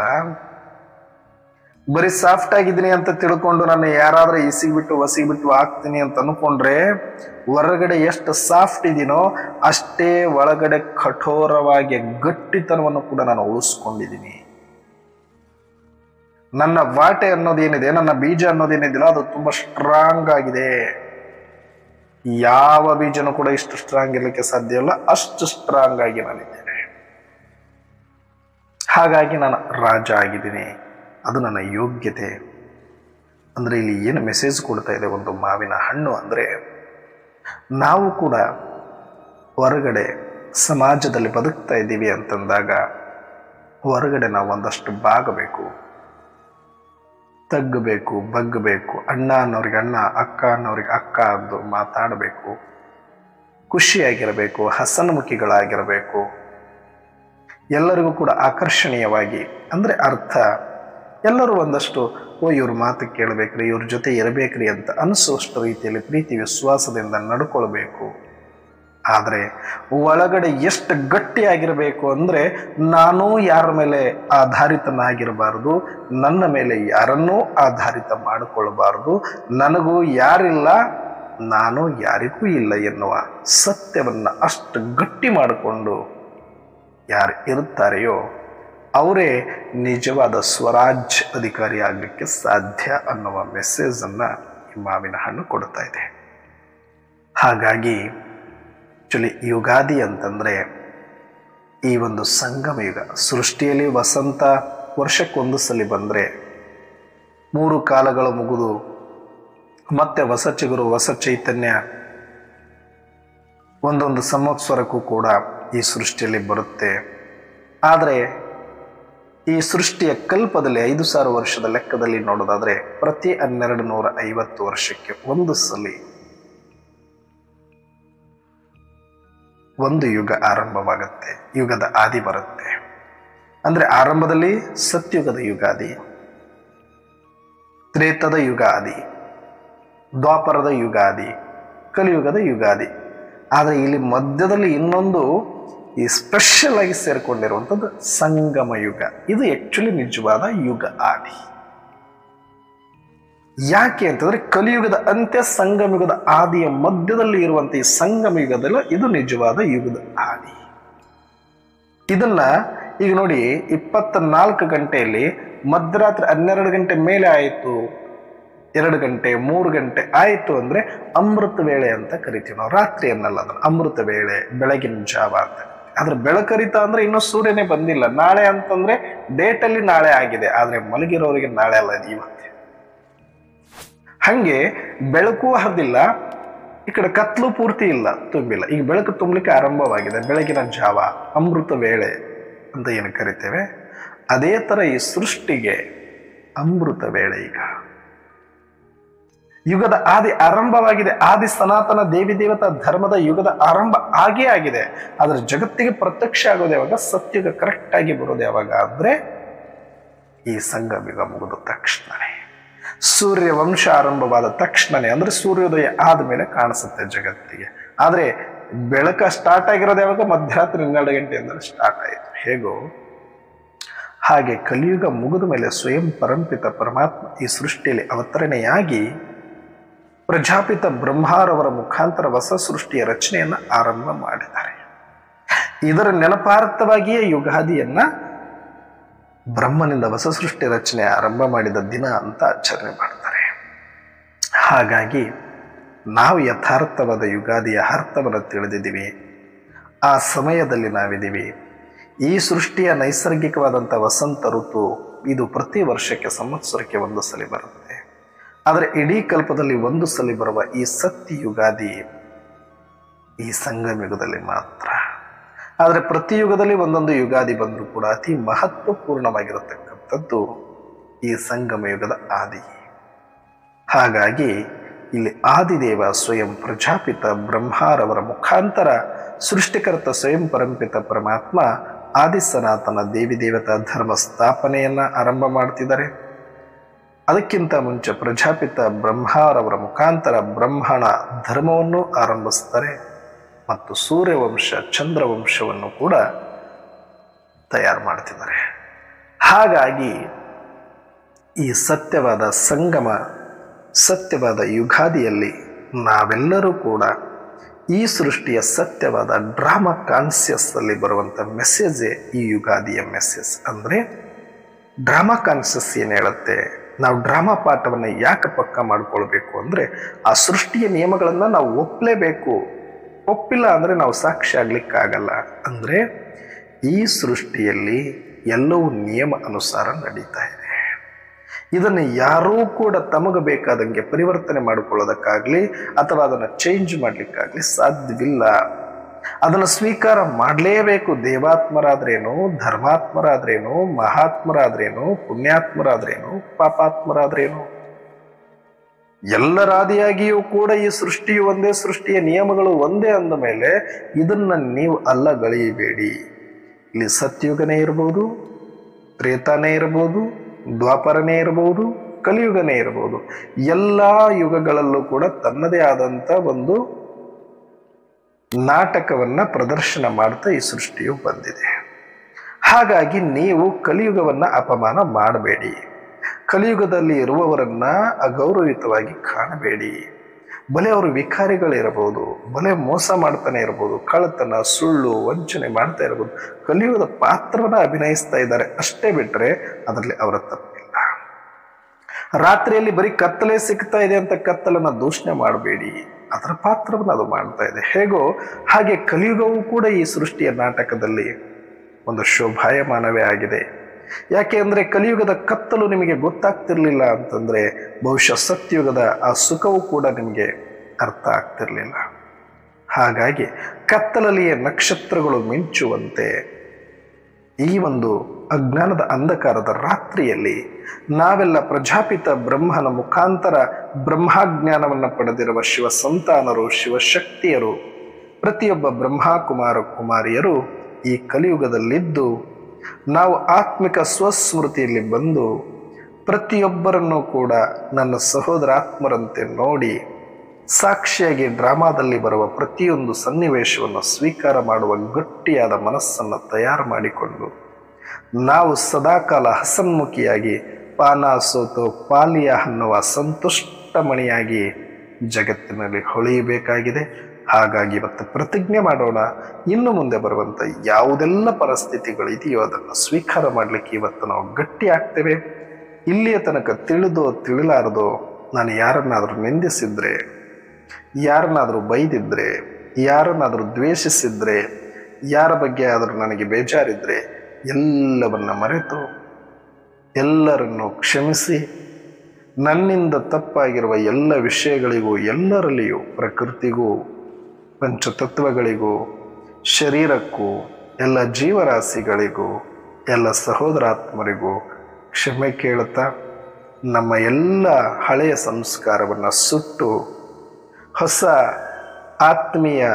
ಬರೀ ಸಾಫ್ಟ್ ಆಗಿದ್ದೀನಿ ಅಂತ ತಿಳ್ಕೊಂಡು ನಾನು ಯಾರಾದ್ರೂ ಇಸಿಗ್ಬಿಟ್ಟು ಬಿಟ್ಟು ಹಾಕ್ತೀನಿ ಅಂತ ಅನ್ಕೊಂಡ್ರೆ ಹೊರಗಡೆ ಎಷ್ಟು ಸಾಫ್ಟ್ ಇದೀನೋ ಅಷ್ಟೇ ಒಳಗಡೆ ಕಠೋರವಾಗಿ ಗಟ್ಟಿತನವನ್ನು ಕೂಡ ನಾನು ಉಳಿಸ್ಕೊಂಡಿದ್ದೀನಿ ನನ್ನ ವಾಟೆ ಅನ್ನೋದೇನಿದೆ ನನ್ನ ಬೀಜ ಅನ್ನೋದೇನಿದೆಯಲ್ಲ ಅದು ತುಂಬಾ ಸ್ಟ್ರಾಂಗ್ ಆಗಿದೆ ಯಾವ ಬೀಜನೂ ಕೂಡ ಇಷ್ಟು ಸ್ಟ್ರಾಂಗ್ ಇರಲಿಕ್ಕೆ ಸಾಧ್ಯ ಇಲ್ಲ ಅಷ್ಟು ಸ್ಟ್ರಾಂಗ್ ಆಗಿ ನಾನಿದ್ದೇನೆ ಹಾಗಾಗಿ ನಾನು ರಾಜ ಆಗಿದ್ದೀನಿ ಅದು ನನ್ನ ಯೋಗ್ಯತೆ ಅಂದ್ರೆ ಇಲ್ಲಿ ಏನು ಮೆಸೇಜ್ ಕೊಡ್ತಾ ಇದೆ ಒಂದು ಮಾವಿನ ಹಣ್ಣು ಅಂದ್ರೆ ನಾವು ಕೂಡ ಹೊರಗಡೆ ಸಮಾಜದಲ್ಲಿ ಬದುಕ್ತಾ ಇದ್ದೀವಿ ಅಂತಂದಾಗ ಹೊರಗಡೆ ನಾವು ಒಂದಷ್ಟು ಬಾಗಬೇಕು ತಗ್ಗಬೇಕು ಬಗ್ಗಬೇಕು ಅಣ್ಣ ಅನ್ನೋರಿಗೆ ಅಣ್ಣ ಅಕ್ಕ ಅನ್ನೋರಿಗೆ ಅಕ್ಕ ಅಂದು ಮಾತಾಡಬೇಕು ಖುಷಿಯಾಗಿರಬೇಕು ಹಸನ್ಮುಖಿಗಳಾಗಿರಬೇಕು ಎಲ್ಲರಿಗೂ ಕೂಡ ಆಕರ್ಷಣೀಯವಾಗಿ ಅಂದರೆ ಅರ್ಥ ಎಲ್ಲರೂ ಒಂದಷ್ಟು ಓ ಇವ್ರ ಮಾತು ಕೇಳಬೇಕ್ರಿ ಇವ್ರ ಜೊತೆ ಇರಬೇಕ್ರಿ ಅಂತ ಅನಿಸುವಷ್ಟು ರೀತಿಯಲ್ಲಿ ಪ್ರೀತಿ ವಿಶ್ವಾಸದಿಂದ ನಡ್ಕೊಳ್ಬೇಕು ಆದರೆ ಒಳಗಡೆ ಎಷ್ಟು ಗಟ್ಟಿಯಾಗಿರಬೇಕು ಅಂದರೆ ನಾನು ಯಾರ ಮೇಲೆ ಆಧಾರಿತನಾಗಿರಬಾರ್ದು ನನ್ನ ಮೇಲೆ ಯಾರನ್ನೂ ಆಧಾರಿತ ಮಾಡಿಕೊಳ್ಳಬಾರ್ದು ನನಗೂ ಯಾರಿಲ್ಲ ನಾನು ಯಾರಿಗೂ ಇಲ್ಲ ಎನ್ನುವ ಸತ್ಯವನ್ನು ಅಷ್ಟು ಗಟ್ಟಿ ಮಾಡಿಕೊಂಡು ಯಾರು ಇರುತ್ತಾರೆಯೋ ಅವರೇ ನಿಜವಾದ ಸ್ವರಾಜ್ ಅಧಿಕಾರಿ ಆಗಲಿಕ್ಕೆ ಸಾಧ್ಯ ಅನ್ನುವ ಮೆಸೇಜನ್ನು ಈ ಮಾವಿನ ಹಣ್ಣು ಕೊಡ್ತಾ ಇದೆ ಹಾಗಾಗಿ ಆ್ಯಕ್ಚುಲಿ ಯುಗಾದಿ ಅಂತಂದರೆ ಈ ಒಂದು ಸಂಗಮ ಯುಗ ಸೃಷ್ಟಿಯಲ್ಲಿ ವಸಂತ ವರ್ಷಕ್ಕೊಂದು ಸಲ ಬಂದರೆ ಮೂರು ಕಾಲಗಳು ಮುಗಿದು ಮತ್ತೆ ಹೊಸ ಚಿಗುರು ಹೊಸ ಚೈತನ್ಯ ಒಂದೊಂದು ಸಂವತ್ಸರಕ್ಕೂ ಕೂಡ ಈ ಸೃಷ್ಟಿಯಲ್ಲಿ ಬರುತ್ತೆ ಆದರೆ ಈ ಸೃಷ್ಟಿಯ ಕಲ್ಪದಲ್ಲಿ ಐದು ಸಾವಿರ ವರ್ಷದ ಲೆಕ್ಕದಲ್ಲಿ ನೋಡೋದಾದ್ರೆ ಪ್ರತಿ ಹನ್ನೆರಡು ನೂರ ಐವತ್ತು ವರ್ಷಕ್ಕೆ ಒಂದು ಸಲ ಒಂದು ಯುಗ ಆರಂಭವಾಗುತ್ತೆ ಯುಗದ ಆದಿ ಬರುತ್ತೆ ಅಂದ್ರೆ ಆರಂಭದಲ್ಲಿ ಸತ್ಯುಗದ ಯುಗಾದಿ ತ್ರೇತದ ಯುಗಾದಿ ದ್ವಾಪರದ ಯುಗಾದಿ ಕಲಿಯುಗದ ಯುಗಾದಿ ಆದರೆ ಇಲ್ಲಿ ಮಧ್ಯದಲ್ಲಿ ಇನ್ನೊಂದು ಈ ಸ್ಪೆಷಲ್ ಆಗಿ ಸೇರ್ಕೊಂಡಿರುವಂಥದ್ದು ಸಂಗಮ ಯುಗ ಇದು ಆಕ್ಚುಲಿ ನಿಜವಾದ ಯುಗ ಆದಿ ಯಾಕೆ ಅಂತಂದ್ರೆ ಕಲಿಯುಗದ ಅಂತ್ಯ ಸಂಗಮ ಯುಗದ ಆದಿಯ ಮಧ್ಯದಲ್ಲಿ ಇರುವಂತ ಈ ಸಂಗಮ ಯುಗದಲ್ಲ ಇದು ನಿಜವಾದ ಯುಗದ ಆದಿ ಇದನ್ನ ಈಗ ನೋಡಿ ಇಪ್ಪತ್ತ ನಾಲ್ಕು ಗಂಟೆಯಲ್ಲಿ ಮಧ್ಯರಾತ್ರಿ ಹನ್ನೆರಡು ಗಂಟೆ ಮೇಲೆ ಆಯಿತು ಎರಡು ಗಂಟೆ ಮೂರು ಗಂಟೆ ಆಯಿತು ಅಂದ್ರೆ ಅಮೃತ ವೇಳೆ ಅಂತ ಕರಿತೀವಿ ನಾವು ರಾತ್ರಿ ಅನ್ನಲ್ಲ ಅದನ್ನ ಅಮೃತ ವೇಳೆ ಬೆಳಗಿನ ಜಾವ ಅಂತ ಆದ್ರೆ ಬೆಳಕರಿತ ಅಂದ್ರೆ ಇನ್ನೂ ಸೂರ್ಯನೇ ಬಂದಿಲ್ಲ ನಾಳೆ ಅಂತಂದ್ರೆ ಡೇಟ್ ಅಲ್ಲಿ ನಾಳೆ ಆಗಿದೆ ಆದ್ರೆ ಮಲಗಿರೋರಿಗೆ ನಾಳೆ ಅಲ್ಲ ಅದು ಇವತ್ತೇ ಹಂಗೆ ಬೆಳಕು ಹರಿದಿಲ್ಲ ಈ ಕಡೆ ಕತ್ಲು ಪೂರ್ತಿ ಇಲ್ಲ ತುಂಬಿಲ್ಲ ಈಗ ಬೆಳಕು ತುಂಬಲಿಕ್ಕೆ ಆರಂಭವಾಗಿದೆ ಬೆಳಗಿನ ಜಾವ ಅಮೃತ ವೇಳೆ ಅಂತ ಏನು ಕರಿತೇವೆ ಅದೇ ತರ ಈ ಸೃಷ್ಟಿಗೆ ಅಮೃತ ವೇಳೆ ಈಗ ಯುಗದ ಆದಿ ಆರಂಭವಾಗಿದೆ ಆದಿ ಸನಾತನ ದೇವಿ ದೇವತಾ ಧರ್ಮದ ಯುಗದ ಆರಂಭ ಆಗೇ ಆಗಿದೆ ಆದ್ರೆ ಜಗತ್ತಿಗೆ ಪ್ರತ್ಯಕ್ಷ ಆಗೋದು ಯಾವಾಗ ಸತ್ಯುಗ ಕರೆಕ್ಟ್ ಆಗಿ ಬರೋದು ಯಾವಾಗ ಅಂದ್ರೆ ಈ ಸಂಗಮ ಯುಗ ಮುಗಿದ ತಕ್ಷಣನೇ ಸೂರ್ಯ ವಂಶ ಆರಂಭವಾದ ತಕ್ಷಣನೇ ಅಂದ್ರೆ ಸೂರ್ಯೋದಯ ಆದ್ಮೇಲೆ ಕಾಣಿಸುತ್ತೆ ಜಗತ್ತಿಗೆ ಆದ್ರೆ ಬೆಳಕ ಸ್ಟಾರ್ಟ್ ಆಗಿರೋದು ಯಾವಾಗ ಮಧ್ಯರಾತ್ರಿ ಹನ್ನೆರಡು ಗಂಟೆಯಿಂದ ಸ್ಟಾರ್ಟ್ ಆಯಿತು ಹೇಗೋ ಹಾಗೆ ಕಲಿಯುಗ ಮುಗಿದ ಮೇಲೆ ಸ್ವಯಂ ಪರಂಪಿತ ಪರಮಾತ್ಮ ಈ ಸೃಷ್ಟಿಯಲ್ಲಿ ಅವತರಣೆಯಾಗಿ ಪ್ರಜಾಪಿತ ಬ್ರಹ್ಮಾರವರ ಮುಖಾಂತರ ಹೊಸ ಸೃಷ್ಟಿಯ ರಚನೆಯನ್ನ ಆರಂಭ ಮಾಡಿದ್ದಾರೆ ಇದರ ನೆನಪಾರ್ಥವಾಗಿಯೇ ಯುಗಾದಿಯನ್ನ ಬ್ರಹ್ಮನಿಂದ ಹೊಸ ಸೃಷ್ಟಿ ರಚನೆ ಆರಂಭ ಮಾಡಿದ ದಿನ ಅಂತ ಆಚರಣೆ ಮಾಡ್ತಾರೆ ಹಾಗಾಗಿ ನಾವು ಯಥಾರ್ಥವಾದ ಯುಗಾದಿಯ ಅರ್ಥವನ್ನು ತಿಳಿದಿದ್ದೀವಿ ಆ ಸಮಯದಲ್ಲಿ ನಾವಿದ್ದೀವಿ ಈ ಸೃಷ್ಟಿಯ ನೈಸರ್ಗಿಕವಾದಂಥ ವಸಂತ ಋತು ಇದು ಪ್ರತಿ ವರ್ಷಕ್ಕೆ ಸಂವತ್ಸರಕ್ಕೆ ಒಂದು ಸಲ ಬರುತ್ತೆ ಆದರೆ ಇಡೀ ಕಲ್ಪದಲ್ಲಿ ಒಂದು ಸಲ ಬರುವ ಈ ಸತ್ಯ ಯುಗಾದಿ ಈ ಸಂಗಮ ಯುಗದಲ್ಲಿ ಮಾತ್ರ ಆದರೆ ಪ್ರತಿ ಯುಗದಲ್ಲಿ ಒಂದೊಂದು ಯುಗಾದಿ ಬಂದರೂ ಕೂಡ ಅತಿ ಮಹತ್ವಪೂರ್ಣವಾಗಿರತಕ್ಕಂಥದ್ದು ಈ ಸಂಗಮ ಯುಗದ ಆದಿ ಹಾಗಾಗಿ ಇಲ್ಲಿ ಆದಿದೇವ ಸ್ವಯಂ ಪ್ರಜಾಪಿತ ಬ್ರಹ್ಮಾರವರ ಮುಖಾಂತರ ಸೃಷ್ಟಿಕರ್ತ ಸ್ವಯಂ ಪರಂಪಿತ ಪರಮಾತ್ಮ ಆದಿ ಸನಾತನ ದೇವಿ ದೇವತಾ ಧರ್ಮ ಸ್ಥಾಪನೆಯನ್ನ ಆರಂಭ ಮಾಡ್ತಿದ್ದಾರೆ ಅದಕ್ಕಿಂತ ಮುಂಚೆ ಪ್ರಜಾಪಿತ ಬ್ರಹ್ಮಾರವರ ಮುಖಾಂತರ ಬ್ರಹ್ಮಣ ಧರ್ಮವನ್ನು ಆರಂಭಿಸ್ತಾರೆ ಮತ್ತು ಸೂರ್ಯವಂಶ ಚಂದ್ರವಂಶವನ್ನು ಕೂಡ ತಯಾರು ಮಾಡ್ತಿದ್ದಾರೆ ಹಾಗಾಗಿ ಈ ಸತ್ಯವಾದ ಸಂಗಮ ಸತ್ಯವಾದ ಯುಗಾದಿಯಲ್ಲಿ ನಾವೆಲ್ಲರೂ ಕೂಡ ಈ ಸೃಷ್ಟಿಯ ಸತ್ಯವಾದ ಡ್ರಾಮಾ ಕಾನ್ಸಿಯಸ್ನಲ್ಲಿ ಬರುವಂಥ ಮೆಸೇಜೇ ಈ ಯುಗಾದಿಯ ಮೆಸೇಜ್ ಅಂದರೆ ಡ್ರಾಮಾ ಕಾನ್ಸಿಯಸ್ ಏನು ಹೇಳುತ್ತೆ ನಾವು ಡ್ರಾಮಾ ಪಾಠವನ್ನು ಯಾಕೆ ಪಕ್ಕ ಮಾಡ್ಕೊಳ್ಬೇಕು ಅಂದರೆ ಆ ಸೃಷ್ಟಿಯ ನಿಯಮಗಳನ್ನು ನಾವು ಒಪ್ಪಲೇಬೇಕು ಒಪ್ಪಿಲ್ಲ ಅಂದರೆ ನಾವು ಸಾಕ್ಷಿ ಆಗ್ಲಿಕ್ಕಾಗಲ್ಲ ಅಂದರೆ ಈ ಸೃಷ್ಟಿಯಲ್ಲಿ ಎಲ್ಲವೂ ನಿಯಮ ಅನುಸಾರ ನಡೀತಾ ಇದೆ ಇದನ್ನು ಯಾರೂ ಕೂಡ ತಮಗೆ ಬೇಕಾದಂಗೆ ಪರಿವರ್ತನೆ ಮಾಡಿಕೊಳ್ಳೋದಕ್ಕಾಗಲಿ ಅಥವಾ ಅದನ್ನು ಚೇಂಜ್ ಮಾಡಲಿಕ್ಕಾಗಲಿ ಸಾಧ್ಯವಿಲ್ಲ ಅದನ್ನು ಸ್ವೀಕಾರ ಮಾಡಲೇಬೇಕು ದೇವಾತ್ಮರಾದ್ರೇನು ಧರ್ಮಾತ್ಮರಾದ್ರೇನು ಮಹಾತ್ಮರಾದ್ರೇನು ಪುಣ್ಯಾತ್ಮರಾದ್ರೇನು ಪಾಪಾತ್ಮರಾದ್ರೇನು ಎಲ್ಲರಾದಿಯಾಗಿಯೂ ಕೂಡ ಈ ಸೃಷ್ಟಿಯು ಒಂದೇ ಸೃಷ್ಟಿಯ ನಿಯಮಗಳು ಒಂದೇ ಅಂದ ಮೇಲೆ ಇದನ್ನ ನೀವು ಅಲ್ಲಗಳೆಯಬೇಡಿ ಇಲ್ಲಿ ಸತ್ಯುಗನೇ ಇರಬಹುದು ತ್ರೇತಾನೇ ಇರಬಹುದು ದ್ವಾಪರನೇ ಇರಬಹುದು ಕಲಿಯುಗನೇ ಇರಬಹುದು ಎಲ್ಲ ಯುಗಗಳಲ್ಲೂ ಕೂಡ ತನ್ನದೇ ಆದಂಥ ಒಂದು ನಾಟಕವನ್ನ ಪ್ರದರ್ಶನ ಮಾಡ್ತಾ ಈ ಸೃಷ್ಟಿಯು ಬಂದಿದೆ ಹಾಗಾಗಿ ನೀವು ಕಲಿಯುಗವನ್ನ ಅಪಮಾನ ಮಾಡಬೇಡಿ ಕಲಿಯುಗದಲ್ಲಿ ಇರುವವರನ್ನ ಅಗೌರವಿತವಾಗಿ ಕಾಣಬೇಡಿ ಬಲೆ ಅವರು ವಿಕಾರಿಗಳಿರಬಹುದು ಬಲೆ ಮೋಸ ಮಾಡ್ತಾನೆ ಇರಬಹುದು ಕಳ್ಳತನ ಸುಳ್ಳು ವಂಚನೆ ಮಾಡ್ತಾ ಇರಬಹುದು ಕಲಿಯುಗದ ಪಾತ್ರವನ್ನ ಅಭಿನಯಿಸ್ತಾ ಇದ್ದಾರೆ ಅಷ್ಟೇ ಬಿಟ್ರೆ ಅದರಲ್ಲಿ ಅವರ ತಪ್ಪಿಲ್ಲ ರಾತ್ರಿಯಲ್ಲಿ ಬರೀ ಕತ್ತಲೆ ಸಿಗ್ತಾ ಇದೆ ಅಂತ ಕತ್ತಲನ್ನ ದೂಷಣೆ ಮಾಡಬೇಡಿ ಅದರ ಪಾತ್ರವನ್ನು ಅದು ಮಾಡ್ತಾ ಇದೆ ಹೇಗೋ ಹಾಗೆ ಕಲಿಯುಗವೂ ಕೂಡ ಈ ಸೃಷ್ಟಿಯ ನಾಟಕದಲ್ಲಿ ಒಂದು ಶೋಭಾಯಮಾನವೇ ಆಗಿದೆ ಯಾಕೆ ಅಂದರೆ ಕಲಿಯುಗದ ಕತ್ತಲು ನಿಮಗೆ ಗೊತ್ತಾಗ್ತಿರ್ಲಿಲ್ಲ ಅಂತಂದ್ರೆ ಬಹುಶಃ ಸತ್ಯುಗದ ಆ ಸುಖವೂ ಕೂಡ ನಿಮಗೆ ಅರ್ಥ ಆಗ್ತಿರ್ಲಿಲ್ಲ ಹಾಗಾಗಿ ಕತ್ತಲಲ್ಲಿಯೇ ನಕ್ಷತ್ರಗಳು ಮಿಂಚುವಂತೆ ಈ ಒಂದು ಅಜ್ಞಾನದ ಅಂಧಕಾರದ ರಾತ್ರಿಯಲ್ಲಿ ನಾವೆಲ್ಲ ಪ್ರಜಾಪಿತ ಬ್ರಹ್ಮನ ಮುಖಾಂತರ ಬ್ರಹ್ಮಾಜ್ಞಾನವನ್ನು ಪಡೆದಿರುವ ಶಿವ ಸಂತಾನರು ಶಿವಶಕ್ತಿಯರು ಪ್ರತಿಯೊಬ್ಬ ಬ್ರಹ್ಮಕುಮಾರ ಕುಮಾರಿಯರು ಈ ಕಲಿಯುಗದಲ್ಲಿದ್ದು ನಾವು ಆತ್ಮಿಕ ಸ್ವಸ್ಮೃತಿಯಲ್ಲಿ ಬಂದು ಪ್ರತಿಯೊಬ್ಬರನ್ನು ಕೂಡ ನನ್ನ ಸಹೋದರಾತ್ಮರಂತೆ ನೋಡಿ ಸಾಕ್ಷಿಯಾಗಿ ಡ್ರಾಮಾದಲ್ಲಿ ಬರುವ ಪ್ರತಿಯೊಂದು ಸನ್ನಿವೇಶವನ್ನು ಸ್ವೀಕಾರ ಮಾಡುವ ಗಟ್ಟಿಯಾದ ಮನಸ್ಸನ್ನು ತಯಾರು ಮಾಡಿಕೊಂಡು ನಾವು ಸದಾಕಾಲ ಹಸನ್ಮುಖಿಯಾಗಿ ಪಾನ ಸೋತು ಪಾಲಿಯ ಅನ್ನುವ ಸಂತುಷ್ಟ ಮಣಿಯಾಗಿ ಜಗತ್ತಿನಲ್ಲಿ ಹೊಳೆಯಬೇಕಾಗಿದೆ ಹಾಗಾಗಿ ಇವತ್ತು ಪ್ರತಿಜ್ಞೆ ಮಾಡೋಣ ಇನ್ನು ಮುಂದೆ ಬರುವಂಥ ಯಾವುದೆಲ್ಲ ಪರಿಸ್ಥಿತಿಗಳು ಇದೆಯೋ ಅದನ್ನು ಸ್ವೀಕಾರ ಮಾಡಲಿಕ್ಕೆ ಇವತ್ತು ನಾವು ಗಟ್ಟಿ ಆಗ್ತೇವೆ ಇಲ್ಲಿಯ ತನಕ ತಿಳಿದೋ ತಿಳಿಲಾರದೋ ನಾನು ಯಾರನ್ನಾದರೂ ನಿಂದಿಸಿದ್ರೆ ಯಾರನ್ನಾದರೂ ಬೈದಿದ್ರೆ ಯಾರನ್ನಾದರೂ ದ್ವೇಷಿಸಿದ್ರೆ ಯಾರ ಬಗ್ಗೆ ಆದರೂ ನನಗೆ ಬೇಜಾರಿದ್ರೆ ಎಲ್ಲವನ್ನ ಮರೆತು ಎಲ್ಲರನ್ನು ಕ್ಷಮಿಸಿ ನನ್ನಿಂದ ತಪ್ಪಾಗಿರುವ ಎಲ್ಲ ವಿಷಯಗಳಿಗೂ ಎಲ್ಲರಲ್ಲಿಯೂ ಪ್ರಕೃತಿಗೂ ಪಂಚತತ್ವಗಳಿಗೂ ಶರೀರಕ್ಕೂ ಎಲ್ಲ ಜೀವರಾಶಿಗಳಿಗೂ ಎಲ್ಲ ಸಹೋದರಾತ್ಮರಿಗೂ ಕ್ಷಮೆ ಕೇಳುತ್ತಾ ನಮ್ಮ ಎಲ್ಲ ಹಳೆಯ ಸಂಸ್ಕಾರವನ್ನು ಸುಟ್ಟು ಹೊಸ ಆತ್ಮೀಯ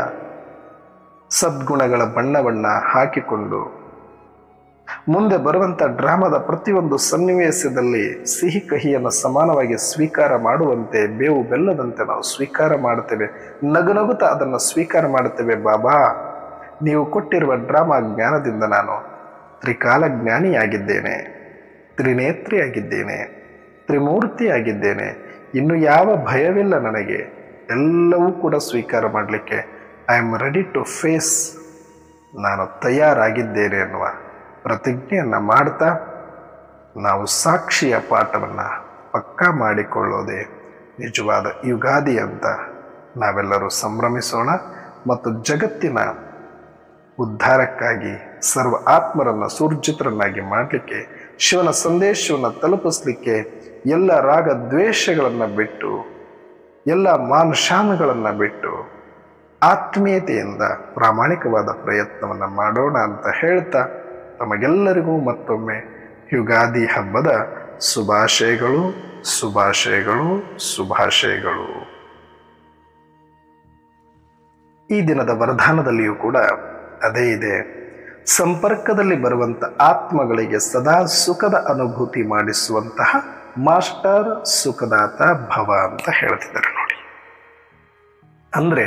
ಸದ್ಗುಣಗಳ ಬಣ್ಣವನ್ನು ಹಾಕಿಕೊಂಡು ಮುಂದೆ ಬರುವಂಥ ಡ್ರಾಮಾದ ಪ್ರತಿಯೊಂದು ಸನ್ನಿವೇಶದಲ್ಲಿ ಸಿಹಿ ಕಹಿಯನ್ನು ಸಮಾನವಾಗಿ ಸ್ವೀಕಾರ ಮಾಡುವಂತೆ ಬೇವು ಬೆಲ್ಲದಂತೆ ನಾವು ಸ್ವೀಕಾರ ಮಾಡ್ತೇವೆ ನಗು ನಗುತ್ತಾ ಅದನ್ನು ಸ್ವೀಕಾರ ಮಾಡ್ತೇವೆ ಬಾಬಾ ನೀವು ಕೊಟ್ಟಿರುವ ಡ್ರಾಮಾ ಜ್ಞಾನದಿಂದ ನಾನು ತ್ರಿಕಾಲ ಜ್ಞಾನಿಯಾಗಿದ್ದೇನೆ ತ್ರಿನೇತ್ರಿಯಾಗಿದ್ದೇನೆ ತ್ರಿಮೂರ್ತಿಯಾಗಿದ್ದೇನೆ ಇನ್ನು ಯಾವ ಭಯವಿಲ್ಲ ನನಗೆ ಎಲ್ಲವೂ ಕೂಡ ಸ್ವೀಕಾರ ಮಾಡಲಿಕ್ಕೆ I am ready to face ನಾನು ತಯಾರಾಗಿದ್ದೇನೆ ಅನ್ನುವ ಪ್ರತಿಜ್ಞೆಯನ್ನು ಮಾಡ್ತಾ ನಾವು ಸಾಕ್ಷಿಯ ಪಾಠವನ್ನು ಪಕ್ಕಾ ಮಾಡಿಕೊಳ್ಳೋದೇ ನಿಜವಾದ ಯುಗಾದಿ ಅಂತ ನಾವೆಲ್ಲರೂ ಸಂಭ್ರಮಿಸೋಣ ಮತ್ತು ಜಗತ್ತಿನ ಉದ್ಧಾರಕ್ಕಾಗಿ ಸರ್ವ ಆತ್ಮರನ್ನು ಸುರ್ಜಿತರನ್ನಾಗಿ ಮಾಡಲಿಕ್ಕೆ ಶಿವನ ಸಂದೇಶವನ್ನು ತಲುಪಿಸ್ಲಿಕ್ಕೆ ಎಲ್ಲ ರಾಗ ದ್ವೇಷಗಳನ್ನು ಬಿಟ್ಟು ಎಲ್ಲ ಮಾನುಷಾನುಗಳನ್ನು ಬಿಟ್ಟು ಆತ್ಮೀಯತೆಯಿಂದ ಪ್ರಾಮಾಣಿಕವಾದ ಪ್ರಯತ್ನವನ್ನು ಮಾಡೋಣ ಅಂತ ಹೇಳ್ತಾ ತಮಗೆಲ್ಲರಿಗೂ ಮತ್ತೊಮ್ಮೆ ಯುಗಾದಿ ಹಬ್ಬದ ಶುಭಾಶಯಗಳು ಶುಭಾಶಯಗಳು ಶುಭಾಶಯಗಳು ಈ ದಿನದ ವರದಾನದಲ್ಲಿಯೂ ಕೂಡ ಅದೇ ಇದೆ ಸಂಪರ್ಕದಲ್ಲಿ ಬರುವಂತ ಆತ್ಮಗಳಿಗೆ ಸದಾ ಸುಖದ ಅನುಭೂತಿ ಮಾಡಿಸುವಂತಹ ಮಾಸ್ಟರ್ ಸುಖದಾತ ಭವ ಅಂತ ಹೇಳ್ತಿದ್ದಾರೆ ನೋಡಿ ಅಂದ್ರೆ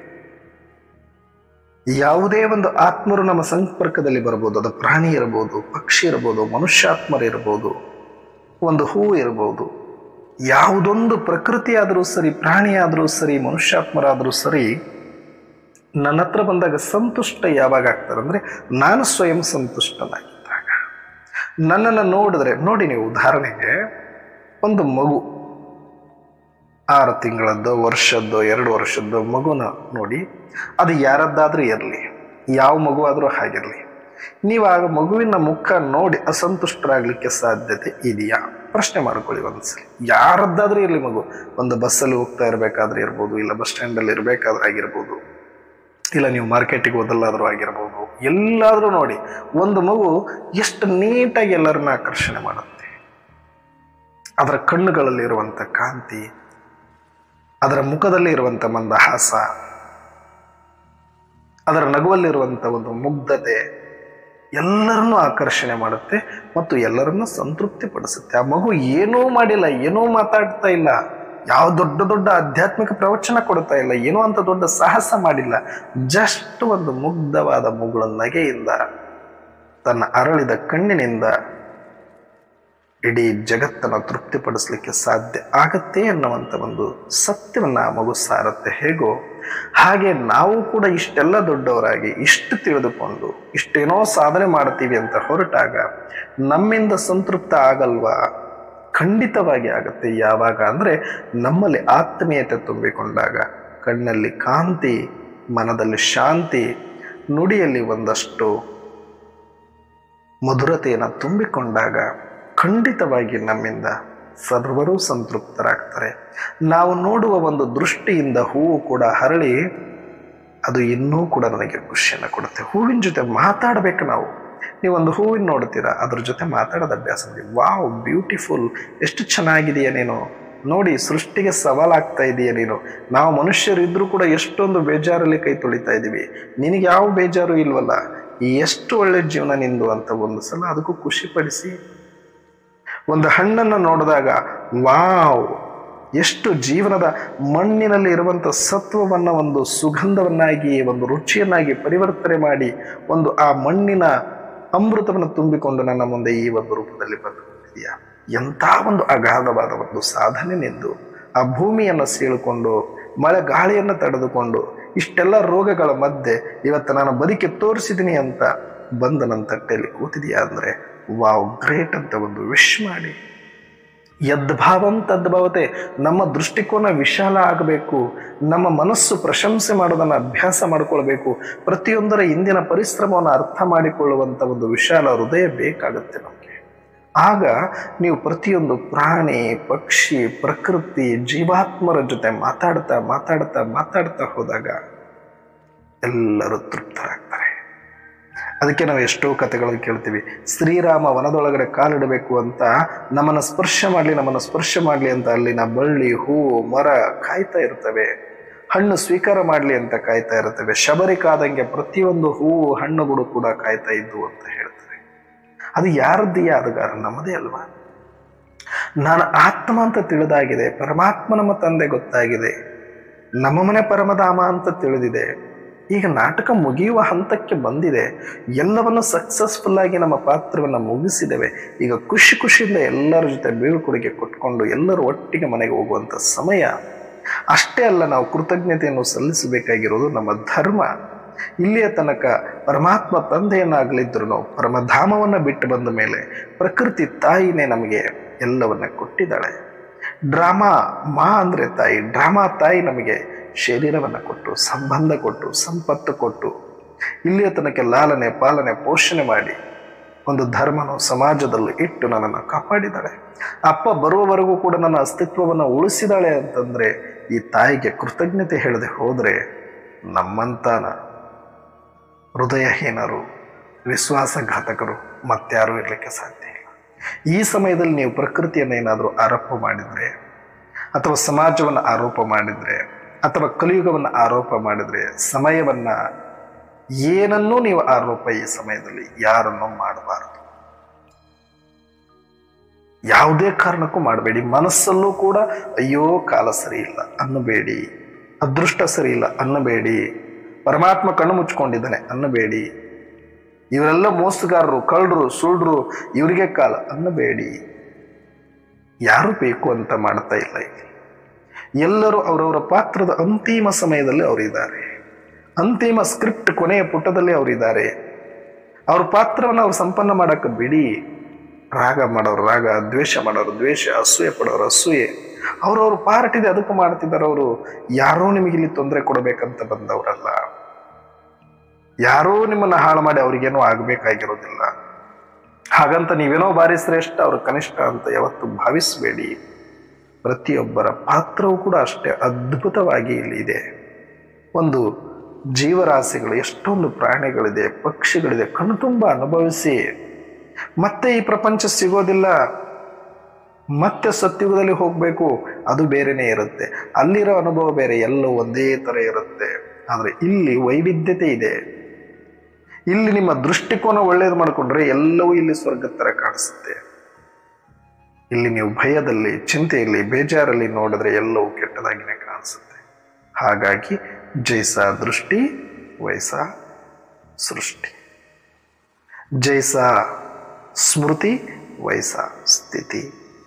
ಯಾವುದೇ ಒಂದು ಆತ್ಮರು ನಮ್ಮ ಸಂಪರ್ಕದಲ್ಲಿ ಬರ್ಬೋದು ಅದು ಪ್ರಾಣಿ ಇರಬಹುದು ಪಕ್ಷಿ ಇರಬಹುದು ಮನುಷ್ಯಾತ್ಮರು ಇರಬಹುದು ಒಂದು ಹೂ ಇರಬಹುದು ಯಾವುದೊಂದು ಪ್ರಕೃತಿ ಆದರೂ ಸರಿ ಪ್ರಾಣಿ ಆದರೂ ಸರಿ ಮನುಷ್ಯಾತ್ಮರಾದರೂ ಸರಿ ನನ್ನ ಹತ್ರ ಬಂದಾಗ ಸಂತುಷ್ಟ ಯಾವಾಗ ಆಗ್ತಾರೆ ಅಂದ್ರೆ ನಾನು ಸ್ವಯಂ ಸಂತುಷ್ಟನಾಗಿದ್ದಾಗ ನನ್ನನ್ನು ನೋಡಿದ್ರೆ ನೋಡಿ ನೀವು ಉದಾಹರಣೆಗೆ ಒಂದು ಮಗು ಆರು ತಿಂಗಳದ್ದೋ ವರ್ಷದ್ದೋ ಎರಡು ವರ್ಷದ್ದೋ ಮಗುನ ನೋಡಿ ಅದು ಯಾರದ್ದಾದ್ರೂ ಇರಲಿ ಯಾವ ಮಗು ಆದರೂ ಹಾಗಿರಲಿ ನೀವು ಆಗ ಮಗುವಿನ ಮುಖ ನೋಡಿ ಅಸಂತುಷ್ಟರಾಗಲಿಕ್ಕೆ ಸಾಧ್ಯತೆ ಇದೆಯಾ ಪ್ರಶ್ನೆ ಮಾಡ್ಕೊಳ್ಳಿ ಒಂದ್ಸಲಿ ಯಾರದ್ದಾದ್ರೂ ಇರಲಿ ಮಗು ಒಂದು ಬಸ್ಸಲ್ಲಿ ಹೋಗ್ತಾ ಇರಬೇಕಾದ್ರೆ ಇರ್ಬೋದು ಇಲ್ಲ ಬಸ್ ಸ್ಟ್ಯಾಂಡಲ್ಲಿ ಇರಬೇಕಾದ್ರೆ ಆಗಿರ್ಬೋದು ಇಲ್ಲ ನೀವು ಮಾರ್ಕೆಟಿಗೆ ಹೋದಲ್ಲಾದರೂ ಆಗಿರ್ಬೋದು ಎಲ್ಲಾದರೂ ನೋಡಿ ಒಂದು ಮಗು ಎಷ್ಟು ನೀಟಾಗಿ ಎಲ್ಲರನ್ನ ಆಕರ್ಷಣೆ ಮಾಡುತ್ತೆ ಅದರ ಕಣ್ಣುಗಳಲ್ಲಿರುವಂಥ ಕಾಂತಿ ಅದರ ಮುಖದಲ್ಲಿ ಇರುವಂಥ ಮಂದಹಾಸ ಅದರ ನಗುವಲ್ಲಿರುವಂಥ ಒಂದು ಮುಗ್ಧತೆ ಎಲ್ಲರನ್ನೂ ಆಕರ್ಷಣೆ ಮಾಡುತ್ತೆ ಮತ್ತು ಎಲ್ಲರನ್ನೂ ಸಂತೃಪ್ತಿ ಪಡಿಸುತ್ತೆ ಆ ಮಗು ಏನೂ ಮಾಡಿಲ್ಲ ಏನೂ ಮಾತಾಡ್ತಾ ಇಲ್ಲ ಯಾವ ದೊಡ್ಡ ದೊಡ್ಡ ಆಧ್ಯಾತ್ಮಿಕ ಪ್ರವಚನ ಕೊಡ್ತಾ ಇಲ್ಲ ಏನೋ ಅಂತ ದೊಡ್ಡ ಸಾಹಸ ಮಾಡಿಲ್ಲ ಜಸ್ಟ್ ಒಂದು ಮುಗ್ಧವಾದ ಮುಗುಳ ನಗೆಯಿಂದ ತನ್ನ ಅರಳಿದ ಕಣ್ಣಿನಿಂದ ಇಡೀ ಜಗತ್ತನ್ನು ತೃಪ್ತಿಪಡಿಸಲಿಕ್ಕೆ ಸಾಧ್ಯ ಆಗತ್ತೆ ಅನ್ನುವಂಥ ಒಂದು ಸತ್ಯವನ್ನ ಆ ಮಗು ಸಾರುತ್ತೆ ಹೇಗೋ ಹಾಗೆ ನಾವು ಕೂಡ ಇಷ್ಟೆಲ್ಲ ದೊಡ್ಡವರಾಗಿ ಇಷ್ಟು ತಿಳಿದುಕೊಂಡು ಇಷ್ಟೇನೋ ಸಾಧನೆ ಮಾಡ್ತೀವಿ ಅಂತ ಹೊರಟಾಗ ನಮ್ಮಿಂದ ಸಂತೃಪ್ತ ಆಗಲ್ವಾ ಖಂಡಿತವಾಗಿ ಆಗುತ್ತೆ ಯಾವಾಗ ಅಂದರೆ ನಮ್ಮಲ್ಲಿ ಆತ್ಮೀಯತೆ ತುಂಬಿಕೊಂಡಾಗ ಕಣ್ಣಲ್ಲಿ ಕಾಂತಿ ಮನದಲ್ಲಿ ಶಾಂತಿ ನುಡಿಯಲ್ಲಿ ಒಂದಷ್ಟು ಮಧುರತೆಯನ್ನು ತುಂಬಿಕೊಂಡಾಗ ಖಂಡಿತವಾಗಿ ನಮ್ಮಿಂದ ಸರ್ವರೂ ಸಂತೃಪ್ತರಾಗ್ತಾರೆ ನಾವು ನೋಡುವ ಒಂದು ದೃಷ್ಟಿಯಿಂದ ಹೂವು ಕೂಡ ಹರಳಿ ಅದು ಇನ್ನೂ ಕೂಡ ನನಗೆ ಖುಷಿಯನ್ನು ಕೊಡುತ್ತೆ ಹೂವಿನ ಜೊತೆ ಮಾತಾಡಬೇಕು ನಾವು ನೀವು ಒಂದು ಹೂವಿನ ನೋಡ್ತೀರಾ ಅದ್ರ ಜೊತೆ ಮಾತಾಡೋದು ಅಭ್ಯಾಸ ಮಾಡಿ ವಾವ್ ಬ್ಯೂಟಿಫುಲ್ ಎಷ್ಟು ಚೆನ್ನಾಗಿದೆಯಾ ನೀನು ನೋಡಿ ಸೃಷ್ಟಿಗೆ ಸವಾಲಾಗ್ತಾ ಇದೆಯಾ ನೀನು ನಾವು ಮನುಷ್ಯರು ಇದ್ರೂ ಕೂಡ ಎಷ್ಟೊಂದು ಬೇಜಾರಲ್ಲಿ ಕೈ ತೊಳಿತಾ ಇದ್ದೀವಿ ನಿನಗೆ ಯಾವ ಬೇಜಾರು ಇಲ್ವಲ್ಲ ಎಷ್ಟು ಒಳ್ಳೆ ಜೀವನ ನಿಂದು ಅಂತ ಒಂದು ಸಲ ಅದಕ್ಕೂ ಖುಷಿ ಪಡಿಸಿ ಒಂದು ಹಣ್ಣನ್ನು ನೋಡಿದಾಗ ವಾವ್ ಎಷ್ಟು ಜೀವನದ ಮಣ್ಣಿನಲ್ಲಿ ಇರುವಂಥ ಸತ್ವವನ್ನು ಒಂದು ಸುಗಂಧವನ್ನಾಗಿ ಒಂದು ರುಚಿಯನ್ನಾಗಿ ಪರಿವರ್ತನೆ ಮಾಡಿ ಒಂದು ಆ ಮಣ್ಣಿನ ಅಮೃತವನ್ನು ತುಂಬಿಕೊಂಡು ನನ್ನ ಮುಂದೆ ಈ ಒಂದು ರೂಪದಲ್ಲಿ ಬಂದುಕೊಂಡಿದೆಯಾ ಎಂಥ ಒಂದು ಅಗಾಧವಾದ ಒಂದು ಸಾಧನೆ ನಿಂದು ಆ ಭೂಮಿಯನ್ನು ಸೀಳಿಕೊಂಡು ಮಳೆ ಗಾಳಿಯನ್ನು ತಡೆದುಕೊಂಡು ಇಷ್ಟೆಲ್ಲ ರೋಗಗಳ ಮಧ್ಯೆ ಇವತ್ತು ನಾನು ಬದುಕಿ ತೋರಿಸಿದ್ದೀನಿ ಅಂತ ಬಂದು ನನ್ನ ತಟ್ಟೆಯಲ್ಲಿ ಕೂತಿದೆಯಾ ಅಂದರೆ ವಾವ್ ಗ್ರೇಟ್ ಅಂತ ಒಂದು ವಿಶ್ ಮಾಡಿ ಯದ್ಭಾವಂ ತದ್ಭವತೆ ನಮ್ಮ ದೃಷ್ಟಿಕೋನ ವಿಶಾಲ ಆಗಬೇಕು ನಮ್ಮ ಮನಸ್ಸು ಪ್ರಶಂಸೆ ಮಾಡೋದನ್ನು ಅಭ್ಯಾಸ ಮಾಡಿಕೊಳ್ಬೇಕು ಪ್ರತಿಯೊಂದರ ಇಂದಿನ ಪರಿಶ್ರಮವನ್ನು ಅರ್ಥ ಮಾಡಿಕೊಳ್ಳುವಂಥ ಒಂದು ವಿಶಾಲ ಹೃದಯ ಬೇಕಾಗುತ್ತೆ ನಮಗೆ ಆಗ ನೀವು ಪ್ರತಿಯೊಂದು ಪ್ರಾಣಿ ಪಕ್ಷಿ ಪ್ರಕೃತಿ ಜೀವಾತ್ಮರ ಜೊತೆ ಮಾತಾಡ್ತಾ ಮಾತಾಡ್ತಾ ಮಾತಾಡ್ತಾ ಹೋದಾಗ ಎಲ್ಲರೂ ತೃಪ್ತರಾಗ್ತಾರೆ ಅದಕ್ಕೆ ನಾವು ಎಷ್ಟೋ ಕಥೆಗಳನ್ನು ಕೇಳ್ತೀವಿ ಶ್ರೀರಾಮ ವನದೊಳಗಡೆ ಕಾಲಿಡಬೇಕು ಅಂತ ನಮ್ಮನ್ನು ಸ್ಪರ್ಶ ಮಾಡಲಿ ನಮ್ಮನ್ನು ಸ್ಪರ್ಶ ಮಾಡಲಿ ಅಂತ ಅಲ್ಲಿನ ಬಳ್ಳಿ ಹೂವು ಮರ ಕಾಯ್ತಾ ಇರ್ತವೆ ಹಣ್ಣು ಸ್ವೀಕಾರ ಮಾಡಲಿ ಅಂತ ಕಾಯ್ತಾ ಇರ್ತವೆ ಶಬರಿಕಾದಂಗೆ ಪ್ರತಿಯೊಂದು ಹೂವು ಹಣ್ಣುಗಳು ಕೂಡ ಕಾಯ್ತಾ ಇದ್ವು ಅಂತ ಹೇಳ್ತಾರೆ ಅದು ಯಾರದ್ದು ಯಾದಗಾರ ನಮ್ಮದೇ ಅಲ್ವಾ ನಾನು ಆತ್ಮ ಅಂತ ತಿಳಿದಾಗಿದೆ ಪರಮಾತ್ಮ ನಮ್ಮ ತಂದೆ ಗೊತ್ತಾಗಿದೆ ನಮ್ಮ ಮನೆ ಪರಮಧಾಮ ಅಂತ ತಿಳಿದಿದೆ ಈಗ ನಾಟಕ ಮುಗಿಯುವ ಹಂತಕ್ಕೆ ಬಂದಿದೆ ಎಲ್ಲವನ್ನು ಸಕ್ಸಸ್ಫುಲ್ ಆಗಿ ನಮ್ಮ ಪಾತ್ರವನ್ನು ಮುಗಿಸಿದ್ದೇವೆ ಈಗ ಖುಷಿ ಖುಷಿಯಿಂದ ಎಲ್ಲರ ಜೊತೆ ಬೀಳ್ಕೊಡುಗೆ ಕೊಟ್ಕೊಂಡು ಎಲ್ಲರೂ ಒಟ್ಟಿಗೆ ಮನೆಗೆ ಹೋಗುವಂಥ ಸಮಯ ಅಷ್ಟೇ ಅಲ್ಲ ನಾವು ಕೃತಜ್ಞತೆಯನ್ನು ಸಲ್ಲಿಸಬೇಕಾಗಿರೋದು ನಮ್ಮ ಧರ್ಮ ಇಲ್ಲಿಯ ತನಕ ಪರಮಾತ್ಮ ತಂದೆಯನ್ನಾಗಲಿದ್ರು ಪರಮಧಾಮವನ್ನು ಬಿಟ್ಟು ಬಂದ ಮೇಲೆ ಪ್ರಕೃತಿ ತಾಯಿನೇ ನಮಗೆ ಎಲ್ಲವನ್ನ ಕೊಟ್ಟಿದ್ದಾಳೆ ಡ್ರಾಮಾ ಮಾ ಅಂದರೆ ತಾಯಿ ಡ್ರಾಮಾ ತಾಯಿ ನಮಗೆ ಶರೀರವನ್ನು ಕೊಟ್ಟು ಸಂಬಂಧ ಕೊಟ್ಟು ಸಂಪತ್ತು ಕೊಟ್ಟು ಇಲ್ಲಿಯ ತನಕ ಲಾಲನೆ ಪಾಲನೆ ಪೋಷಣೆ ಮಾಡಿ ಒಂದು ಧರ್ಮನು ಸಮಾಜದಲ್ಲಿ ಇಟ್ಟು ನನ್ನನ್ನು ಕಾಪಾಡಿದ್ದಾಳೆ ಅಪ್ಪ ಬರುವವರೆಗೂ ಕೂಡ ನನ್ನ ಅಸ್ತಿತ್ವವನ್ನು ಉಳಿಸಿದಾಳೆ ಅಂತಂದ್ರೆ ಈ ತಾಯಿಗೆ ಕೃತಜ್ಞತೆ ಹೇಳದೆ ಹೋದರೆ ನಮ್ಮಂತಾನ ಹೃದಯಹೀನರು ವಿಶ್ವಾಸಘಾತಕರು ಮತ್ಯಾರೂ ಇರಲಿಕ್ಕೆ ಸಾಧ್ಯ ಇಲ್ಲ ಈ ಸಮಯದಲ್ಲಿ ನೀವು ಪ್ರಕೃತಿಯನ್ನು ಏನಾದರೂ ಆರೋಪ ಮಾಡಿದರೆ ಅಥವಾ ಸಮಾಜವನ್ನು ಆರೋಪ ಮಾಡಿದರೆ ಅಥವಾ ಕಲಿಯುಗವನ್ನು ಆರೋಪ ಮಾಡಿದರೆ ಸಮಯವನ್ನ ಏನನ್ನೂ ನೀವು ಆರೋಪ ಈ ಸಮಯದಲ್ಲಿ ಯಾರನ್ನೂ ಮಾಡಬಾರದು ಯಾವುದೇ ಕಾರಣಕ್ಕೂ ಮಾಡಬೇಡಿ ಮನಸ್ಸಲ್ಲೂ ಕೂಡ ಅಯ್ಯೋ ಕಾಲ ಸರಿ ಇಲ್ಲ ಅನ್ನಬೇಡಿ ಅದೃಷ್ಟ ಸರಿ ಇಲ್ಲ ಅನ್ನಬೇಡಿ ಪರಮಾತ್ಮ ಕಣ್ಣು ಮುಚ್ಕೊಂಡಿದ್ದಾನೆ ಅನ್ನಬೇಡಿ ಇವರೆಲ್ಲ ಮೋಸಗಾರರು ಕಳ್ಳರು ಸುಳ್ರು ಇವರಿಗೆ ಕಾಲ ಅನ್ನಬೇಡಿ ಯಾರು ಬೇಕು ಅಂತ ಮಾಡ್ತಾ ಇಲ್ಲ ಇಲ್ಲಿ ಎಲ್ಲರೂ ಅವರವರ ಪಾತ್ರದ ಅಂತಿಮ ಸಮಯದಲ್ಲಿ ಅವರಿದ್ದಾರೆ ಅಂತಿಮ ಸ್ಕ್ರಿಪ್ಟ್ ಕೊನೆಯ ಪುಟದಲ್ಲಿ ಅವರಿದ್ದಾರೆ ಅವ್ರ ಪಾತ್ರವನ್ನು ಅವ್ರು ಸಂಪನ್ನ ಮಾಡಕ್ಕೆ ಬಿಡಿ ರಾಗ ಮಾಡೋರು ರಾಗ ದ್ವೇಷ ಮಾಡೋರು ದ್ವೇಷ ಅಸೂಯೆ ಪಡೋರು ಅಸೂಯೆ ಅವ್ರವ್ರ ಪಾರ್ಟ್ ಇದೆ ಅದಕ್ಕೆ ಮಾಡ್ತಿದ್ದಾರೆ ಅವರು ಯಾರೋ ನಿಮಗೆ ಇಲ್ಲಿ ತೊಂದರೆ ಕೊಡಬೇಕಂತ ಬಂದವರಲ್ಲ ಯಾರೋ ನಿಮ್ಮನ್ನ ಹಾಳು ಮಾಡಿ ಅವ್ರಿಗೇನೋ ಆಗಬೇಕಾಗಿರೋದಿಲ್ಲ ಹಾಗಂತ ನೀವೇನೋ ಭಾರಿ ಶ್ರೇಷ್ಠ ಅವ್ರ ಕನಿಷ್ಠ ಅಂತ ಯಾವತ್ತು ಭಾವಿಸಬೇಡಿ ಪ್ರತಿಯೊಬ್ಬರ ಪಾತ್ರವೂ ಕೂಡ ಅಷ್ಟೇ ಅದ್ಭುತವಾಗಿ ಇಲ್ಲಿ ಇದೆ ಒಂದು ಜೀವರಾಶಿಗಳು ಎಷ್ಟೊಂದು ಪ್ರಾಣಿಗಳಿದೆ ಪಕ್ಷಿಗಳಿದೆ ಕಣ್ಣು ತುಂಬ ಅನುಭವಿಸಿ ಮತ್ತೆ ಈ ಪ್ರಪಂಚ ಸಿಗೋದಿಲ್ಲ ಮತ್ತೆ ಸತ್ಯುಗದಲ್ಲಿ ಹೋಗಬೇಕು ಅದು ಬೇರೆನೇ ಇರುತ್ತೆ ಅಲ್ಲಿರೋ ಅನುಭವ ಬೇರೆ ಎಲ್ಲವೂ ಒಂದೇ ಥರ ಇರುತ್ತೆ ಆದರೆ ಇಲ್ಲಿ ವೈವಿಧ್ಯತೆ ಇದೆ ಇಲ್ಲಿ ನಿಮ್ಮ ದೃಷ್ಟಿಕೋನ ಒಳ್ಳೇದು ಮಾಡಿಕೊಂಡ್ರೆ ಎಲ್ಲವೂ ಇಲ್ಲಿ ಸ್ವರ್ಗದ ಥರ ಕಾಣಿಸುತ್ತೆ ಇಲ್ಲಿ ನೀವು ಭಯದಲ್ಲಿ ಚಿಂತೆಯಲ್ಲಿ ಬೇಜಾರಲ್ಲಿ ನೋಡಿದ್ರೆ ಎಲ್ಲವೂ ಕೆಟ್ಟದಾಗಿನೇ ಕಾಣಿಸುತ್ತೆ ಹಾಗಾಗಿ ಜೈಸ ದೃಷ್ಟಿ ವೈಸ ಸೃಷ್ಟಿ ಜೈಸ ಸ್ಮೃತಿ ವೈಸ ಸ್ಥಿತಿ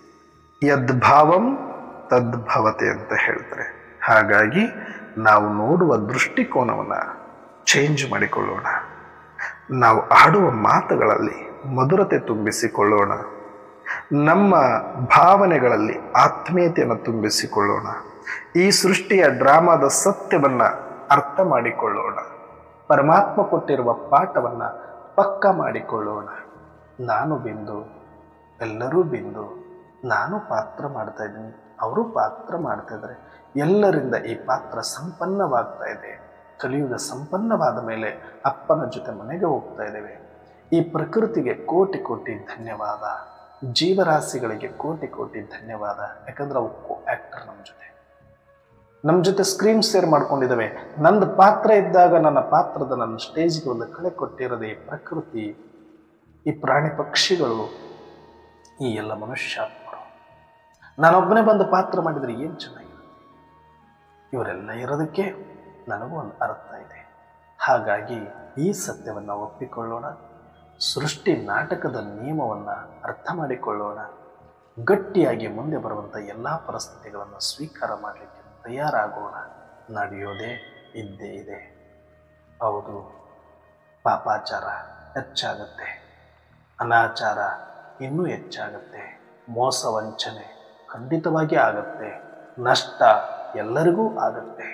ಯದ್ಭಾವಂ ತದ್ಭವತೆ ಅಂತ ಹೇಳ್ತಾರೆ ಹಾಗಾಗಿ ನಾವು ನೋಡುವ ದೃಷ್ಟಿಕೋನವನ್ನು ಚೇಂಜ್ ಮಾಡಿಕೊಳ್ಳೋಣ ನಾವು ಆಡುವ ಮಾತುಗಳಲ್ಲಿ ಮಧುರತೆ ತುಂಬಿಸಿಕೊಳ್ಳೋಣ ನಮ್ಮ ಭಾವನೆಗಳಲ್ಲಿ ಆತ್ಮೀಯತೆಯನ್ನು ತುಂಬಿಸಿಕೊಳ್ಳೋಣ ಈ ಸೃಷ್ಟಿಯ ಡ್ರಾಮಾದ ಸತ್ಯವನ್ನ ಅರ್ಥ ಮಾಡಿಕೊಳ್ಳೋಣ ಪರಮಾತ್ಮ ಕೊಟ್ಟಿರುವ ಪಾಠವನ್ನ ಪಕ್ಕ ಮಾಡಿಕೊಳ್ಳೋಣ ನಾನು ಬಿಂದು ಎಲ್ಲರೂ ಬಿಂದು ನಾನು ಪಾತ್ರ ಮಾಡ್ತಾ ಇದ್ದೀನಿ ಅವರು ಪಾತ್ರ ಮಾಡ್ತಾ ಇದ್ದಾರೆ ಎಲ್ಲರಿಂದ ಈ ಪಾತ್ರ ಸಂಪನ್ನವಾಗ್ತಾ ಇದೆ ಕಲಿಯುಗ ಸಂಪನ್ನವಾದ ಮೇಲೆ ಅಪ್ಪನ ಜೊತೆ ಮನೆಗೆ ಹೋಗ್ತಾ ಇದ್ದೇವೆ ಈ ಪ್ರಕೃತಿಗೆ ಕೋಟಿ ಕೋಟಿ ಧನ್ಯವಾದ ಜೀವರಾಶಿಗಳಿಗೆ ಕೋಟಿ ಕೋಟಿ ಧನ್ಯವಾದ ಯಾಕಂದ್ರೆ ಅವು ಕೋ ಆಕ್ಟರ್ ನಮ್ಮ ಜೊತೆ ನಮ್ಮ ಜೊತೆ ಸ್ಕ್ರೀನ್ ಶೇರ್ ಮಾಡ್ಕೊಂಡಿದ್ದಾವೆ ನಂದು ಪಾತ್ರ ಇದ್ದಾಗ ನನ್ನ ಪಾತ್ರದ ನನ್ನ ಸ್ಟೇಜ್ಗೆ ಒಂದು ಕಳೆ ಕೊಟ್ಟಿರೋದೇ ಈ ಪ್ರಕೃತಿ ಈ ಪ್ರಾಣಿ ಪಕ್ಷಿಗಳು ಈ ಎಲ್ಲ ಮನುಷ್ಯಾತ್ಮರು ನಾನೊಬ್ಬನೇ ಬಂದು ಪಾತ್ರ ಮಾಡಿದರೆ ಏನು ಚೆನ್ನಾಗಿರುತ್ತೆ ಇವರೆಲ್ಲ ಇರೋದಕ್ಕೆ ನನಗೂ ಒಂದು ಅರ್ಥ ಇದೆ ಹಾಗಾಗಿ ಈ ಸತ್ಯವನ್ನು ಒಪ್ಪಿಕೊಳ್ಳೋಣ ಸೃಷ್ಟಿ ನಾಟಕದ ನಿಯಮವನ್ನು ಅರ್ಥ ಮಾಡಿಕೊಳ್ಳೋಣ ಗಟ್ಟಿಯಾಗಿ ಮುಂದೆ ಬರುವಂಥ ಎಲ್ಲ ಪರಿಸ್ಥಿತಿಗಳನ್ನು ಸ್ವೀಕಾರ ಮಾಡಲಿಕ್ಕೆ ತಯಾರಾಗೋಣ ನಡೆಯೋದೇ ಇದ್ದೇ ಇದೆ ಹೌದು ಪಾಪಾಚಾರ ಹೆಚ್ಚಾಗುತ್ತೆ ಅನಾಚಾರ ಇನ್ನೂ ಹೆಚ್ಚಾಗುತ್ತೆ ಮೋಸ ವಂಚನೆ ಖಂಡಿತವಾಗಿ ಆಗುತ್ತೆ ನಷ್ಟ ಎಲ್ಲರಿಗೂ ಆಗುತ್ತೆ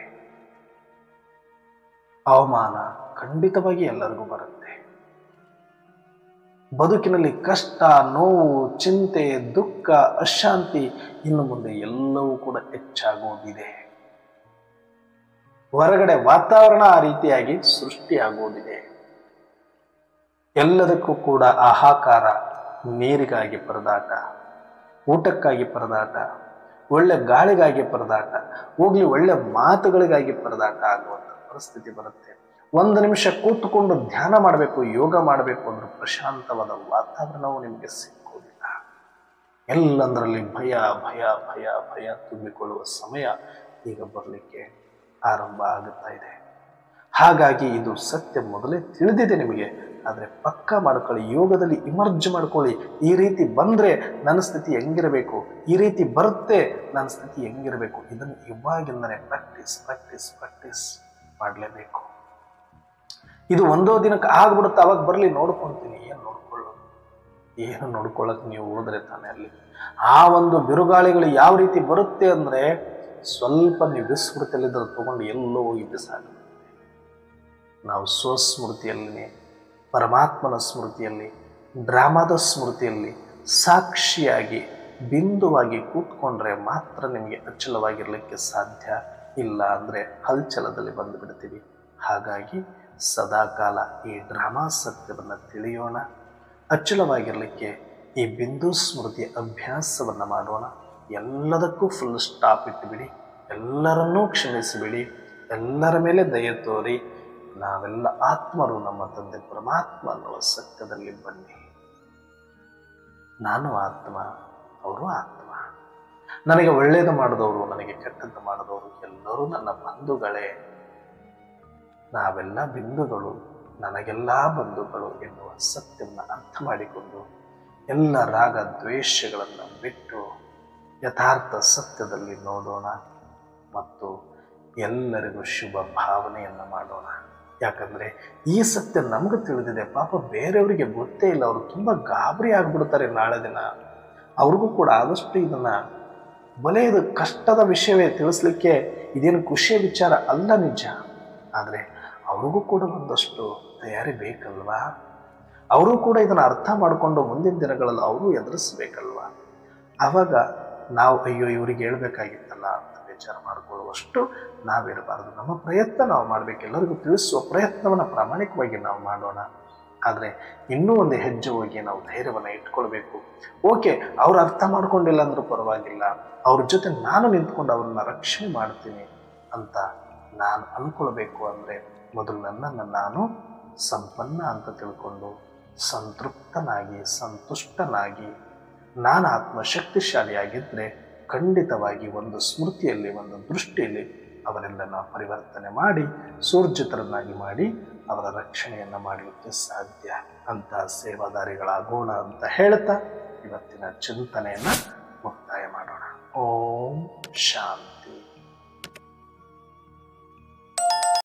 ಅವಮಾನ ಖಂಡಿತವಾಗಿ ಎಲ್ಲರಿಗೂ ಬರುತ್ತೆ ಬದುಕಿನಲ್ಲಿ ಕಷ್ಟ ನೋವು ಚಿಂತೆ ದುಃಖ ಅಶಾಂತಿ ಇನ್ನು ಮುಂದೆ ಎಲ್ಲವೂ ಕೂಡ ಹೆಚ್ಚಾಗೋದಿದೆ ಹೊರಗಡೆ ವಾತಾವರಣ ಆ ರೀತಿಯಾಗಿ ಸೃಷ್ಟಿಯಾಗೋದಿದೆ ಎಲ್ಲದಕ್ಕೂ ಕೂಡ ಆಹಾಕಾರ ನೀರಿಗಾಗಿ ಪರದಾಟ ಊಟಕ್ಕಾಗಿ ಪರದಾಟ ಒಳ್ಳೆ ಗಾಳಿಗಾಗಿ ಪರದಾಟ ಹೋಗ್ಲಿ ಒಳ್ಳೆ ಮಾತುಗಳಿಗಾಗಿ ಪರದಾಟ ಆಗುವಂಥ ಪರಿಸ್ಥಿತಿ ಬರುತ್ತೆ ಒಂದು ನಿಮಿಷ ಕೂತ್ಕೊಂಡು ಧ್ಯಾನ ಮಾಡಬೇಕು ಯೋಗ ಮಾಡಬೇಕು ಅಂದ್ರೆ ಪ್ರಶಾಂತವಾದ ವಾತಾವರಣವು ನಿಮಗೆ ಸಿಕ್ಕೋದಿಲ್ಲ ಎಲ್ಲಂದರಲ್ಲಿ ಭಯ ಭಯ ಭಯ ಭಯ ತುಂಬಿಕೊಳ್ಳುವ ಸಮಯ ಈಗ ಬರಲಿಕ್ಕೆ ಆರಂಭ ಆಗುತ್ತಾ ಇದೆ ಹಾಗಾಗಿ ಇದು ಸತ್ಯ ಮೊದಲೇ ತಿಳಿದಿದೆ ನಿಮಗೆ ಆದರೆ ಪಕ್ಕ ಮಾಡ್ಕೊಳ್ಳಿ ಯೋಗದಲ್ಲಿ ಇಮರ್ಜ್ ಮಾಡ್ಕೊಳ್ಳಿ ಈ ರೀತಿ ಬಂದರೆ ನನ್ನ ಸ್ಥಿತಿ ಹೆಂಗಿರಬೇಕು ಈ ರೀತಿ ಬರುತ್ತೆ ನನ್ನ ಸ್ಥಿತಿ ಹೆಂಗಿರಬೇಕು ಇದನ್ನು ಇವಾಗಿಂದನೇ ಪ್ರಾಕ್ಟೀಸ್ ಪ್ರಾಕ್ಟೀಸ್ ಪ್ರಾಕ್ಟೀಸ್ ಮಾಡಲೇಬೇಕು ಇದು ಒಂದೋ ದಿನಕ್ಕೆ ಆಗ್ಬಿಡುತ್ತೆ ಅವಾಗ ಬರಲಿ ನೋಡ್ಕೊಂತೀನಿ ಏನು ನೋಡ್ಕೊಳ್ಳೋದು ಏನು ನೋಡ್ಕೊಳ್ಳೋಕೆ ನೀವು ಹೋದ್ರೆ ತಾನೇ ಅಲ್ಲಿ ಆ ಒಂದು ಬಿರುಗಾಳಿಗಳು ಯಾವ ರೀತಿ ಬರುತ್ತೆ ಅಂದರೆ ಸ್ವಲ್ಪ ನೀವು ವಿಸ್ಮೃತಿಯಲ್ಲಿದ್ದರೆ ತಗೊಂಡು ಎಲ್ಲೋ ಹೋಗಿ ಬಿಸಾಗುತ್ತೆ ನಾವು ಸ್ವಸ್ಮೃತಿಯಲ್ಲಿ ಪರಮಾತ್ಮನ ಸ್ಮೃತಿಯಲ್ಲಿ ಡ್ರಾಮಾದ ಸ್ಮೃತಿಯಲ್ಲಿ ಸಾಕ್ಷಿಯಾಗಿ ಬಿಂದುವಾಗಿ ಕೂತ್ಕೊಂಡ್ರೆ ಮಾತ್ರ ನಿಮಗೆ ಅಚಲವಾಗಿರಲಿಕ್ಕೆ ಸಾಧ್ಯ ಇಲ್ಲ ಅಂದರೆ ಹಲ್ಚಲದಲ್ಲಿ ಬಂದು ಬಿಡ್ತೀವಿ ಹಾಗಾಗಿ ಸದಾಕಾಲ ಈ ಡ್ರಾಮಾ ಸತ್ಯವನ್ನು ತಿಳಿಯೋಣ ಅಚಲವಾಗಿರಲಿಕ್ಕೆ ಈ ಬಿಂದು ಸ್ಮೃತಿ ಅಭ್ಯಾಸವನ್ನು ಮಾಡೋಣ ಎಲ್ಲದಕ್ಕೂ ಫುಲ್ ಸ್ಟಾಪ್ ಇಟ್ಟುಬಿಡಿ ಎಲ್ಲರನ್ನೂ ಕ್ಷಮಿಸಿಬಿಡಿ ಎಲ್ಲರ ಮೇಲೆ ದಯೆ ತೋರಿ ನಾವೆಲ್ಲ ಆತ್ಮರು ನಮ್ಮ ತಂದೆ ಪರಮಾತ್ಮ ಅನ್ನುವ ಸತ್ಯದಲ್ಲಿ ಬನ್ನಿ ನಾನು ಆತ್ಮ ಅವರು ಆತ್ಮ ನನಗೆ ಒಳ್ಳೆಯದು ಮಾಡಿದವರು ನನಗೆ ಕೆಟ್ಟದ್ದು ಮಾಡಿದವರು ಎಲ್ಲರೂ ನನ್ನ ಬಂಧುಗಳೇ ನಾವೆಲ್ಲ ಬಿಂದುಗಳು ನನಗೆಲ್ಲ ಬಂಧುಗಳು ಎನ್ನುವ ಸತ್ಯವನ್ನು ಅರ್ಥ ಮಾಡಿಕೊಂಡು ಎಲ್ಲ ರಾಗ ದ್ವೇಷಗಳನ್ನು ಬಿಟ್ಟು ಯಥಾರ್ಥ ಸತ್ಯದಲ್ಲಿ ನೋಡೋಣ ಮತ್ತು ಎಲ್ಲರಿಗೂ ಶುಭ ಭಾವನೆಯನ್ನು ಮಾಡೋಣ ಯಾಕಂದರೆ ಈ ಸತ್ಯ ನಮಗೆ ತಿಳಿದಿದೆ ಪಾಪ ಬೇರೆಯವರಿಗೆ ಗೊತ್ತೇ ಇಲ್ಲ ಅವರು ತುಂಬ ಗಾಬರಿ ಆಗಿಬಿಡ್ತಾರೆ ನಾಳೆ ದಿನ ಅವ್ರಿಗೂ ಕೂಡ ಆದಷ್ಟು ಇದನ್ನು ಬಲೆ ಇದು ಕಷ್ಟದ ವಿಷಯವೇ ತಿಳಿಸ್ಲಿಕ್ಕೆ ಇದೇನು ಖುಷಿಯ ವಿಚಾರ ಅಲ್ಲ ನಿಜ ಆದರೆ ಅವ್ರಿಗೂ ಕೂಡ ಒಂದಷ್ಟು ತಯಾರಿ ಬೇಕಲ್ವಾ ಅವರು ಕೂಡ ಇದನ್ನು ಅರ್ಥ ಮಾಡಿಕೊಂಡು ಮುಂದಿನ ದಿನಗಳಲ್ಲಿ ಅವರು ಎದುರಿಸ್ಬೇಕಲ್ವಾ ಆವಾಗ ನಾವು ಅಯ್ಯೋ ಇವರಿಗೆ ಹೇಳ್ಬೇಕಾಗಿತ್ತಲ್ಲ ಅಂತ ವಿಚಾರ ಮಾಡಿಕೊಳ್ಳುವಷ್ಟು ನಾವಿರಬಾರ್ದು ನಮ್ಮ ಪ್ರಯತ್ನ ನಾವು ಮಾಡಬೇಕು ಎಲ್ಲರಿಗೂ ತಿಳಿಸುವ ಪ್ರಯತ್ನವನ್ನು ಪ್ರಾಮಾಣಿಕವಾಗಿ ನಾವು ಮಾಡೋಣ ಆದರೆ ಇನ್ನೂ ಒಂದು ಹೆಜ್ಜೆ ಹೋಗಿ ನಾವು ಧೈರ್ಯವನ್ನು ಇಟ್ಕೊಳ್ಬೇಕು ಓಕೆ ಅವ್ರು ಅರ್ಥ ಮಾಡ್ಕೊಂಡಿಲ್ಲ ಅಂದ್ರೂ ಪರವಾಗಿಲ್ಲ ಅವ್ರ ಜೊತೆ ನಾನು ನಿಂತ್ಕೊಂಡು ಅವ್ರನ್ನ ರಕ್ಷಣೆ ಮಾಡ್ತೀನಿ ಅಂತ ನಾನು ಅಂದ್ಕೊಳ್ಬೇಕು ಅಂದರೆ ಮೊದಲು ನನ್ನನ್ನು ನಾನು ಸಂಪನ್ನ ಅಂತ ತಿಳ್ಕೊಂಡು ಸಂತೃಪ್ತನಾಗಿ ಸಂತುಷ್ಟನಾಗಿ ನಾನು ಆತ್ಮಶಕ್ತಿಶಾಲಿಯಾಗಿದ್ದರೆ ಖಂಡಿತವಾಗಿ ಒಂದು ಸ್ಮೃತಿಯಲ್ಲಿ ಒಂದು ದೃಷ್ಟಿಯಲ್ಲಿ ಅವರೆಲ್ಲನ ಪರಿವರ್ತನೆ ಮಾಡಿ ಸೂರ್ಜಿತರನ್ನಾಗಿ ಮಾಡಿ ಅವರ ರಕ್ಷಣೆಯನ್ನು ಮಾಡಲಿಕ್ಕೆ ಸಾಧ್ಯ ಅಂತ ಸೇವಾದಾರಿಗಳಾಗೋಣ ಅಂತ ಹೇಳ್ತಾ ಇವತ್ತಿನ ಚಿಂತನೆಯನ್ನು ಮುಕ್ತಾಯ ಮಾಡೋಣ ಓಂ ಶಾಂತಿ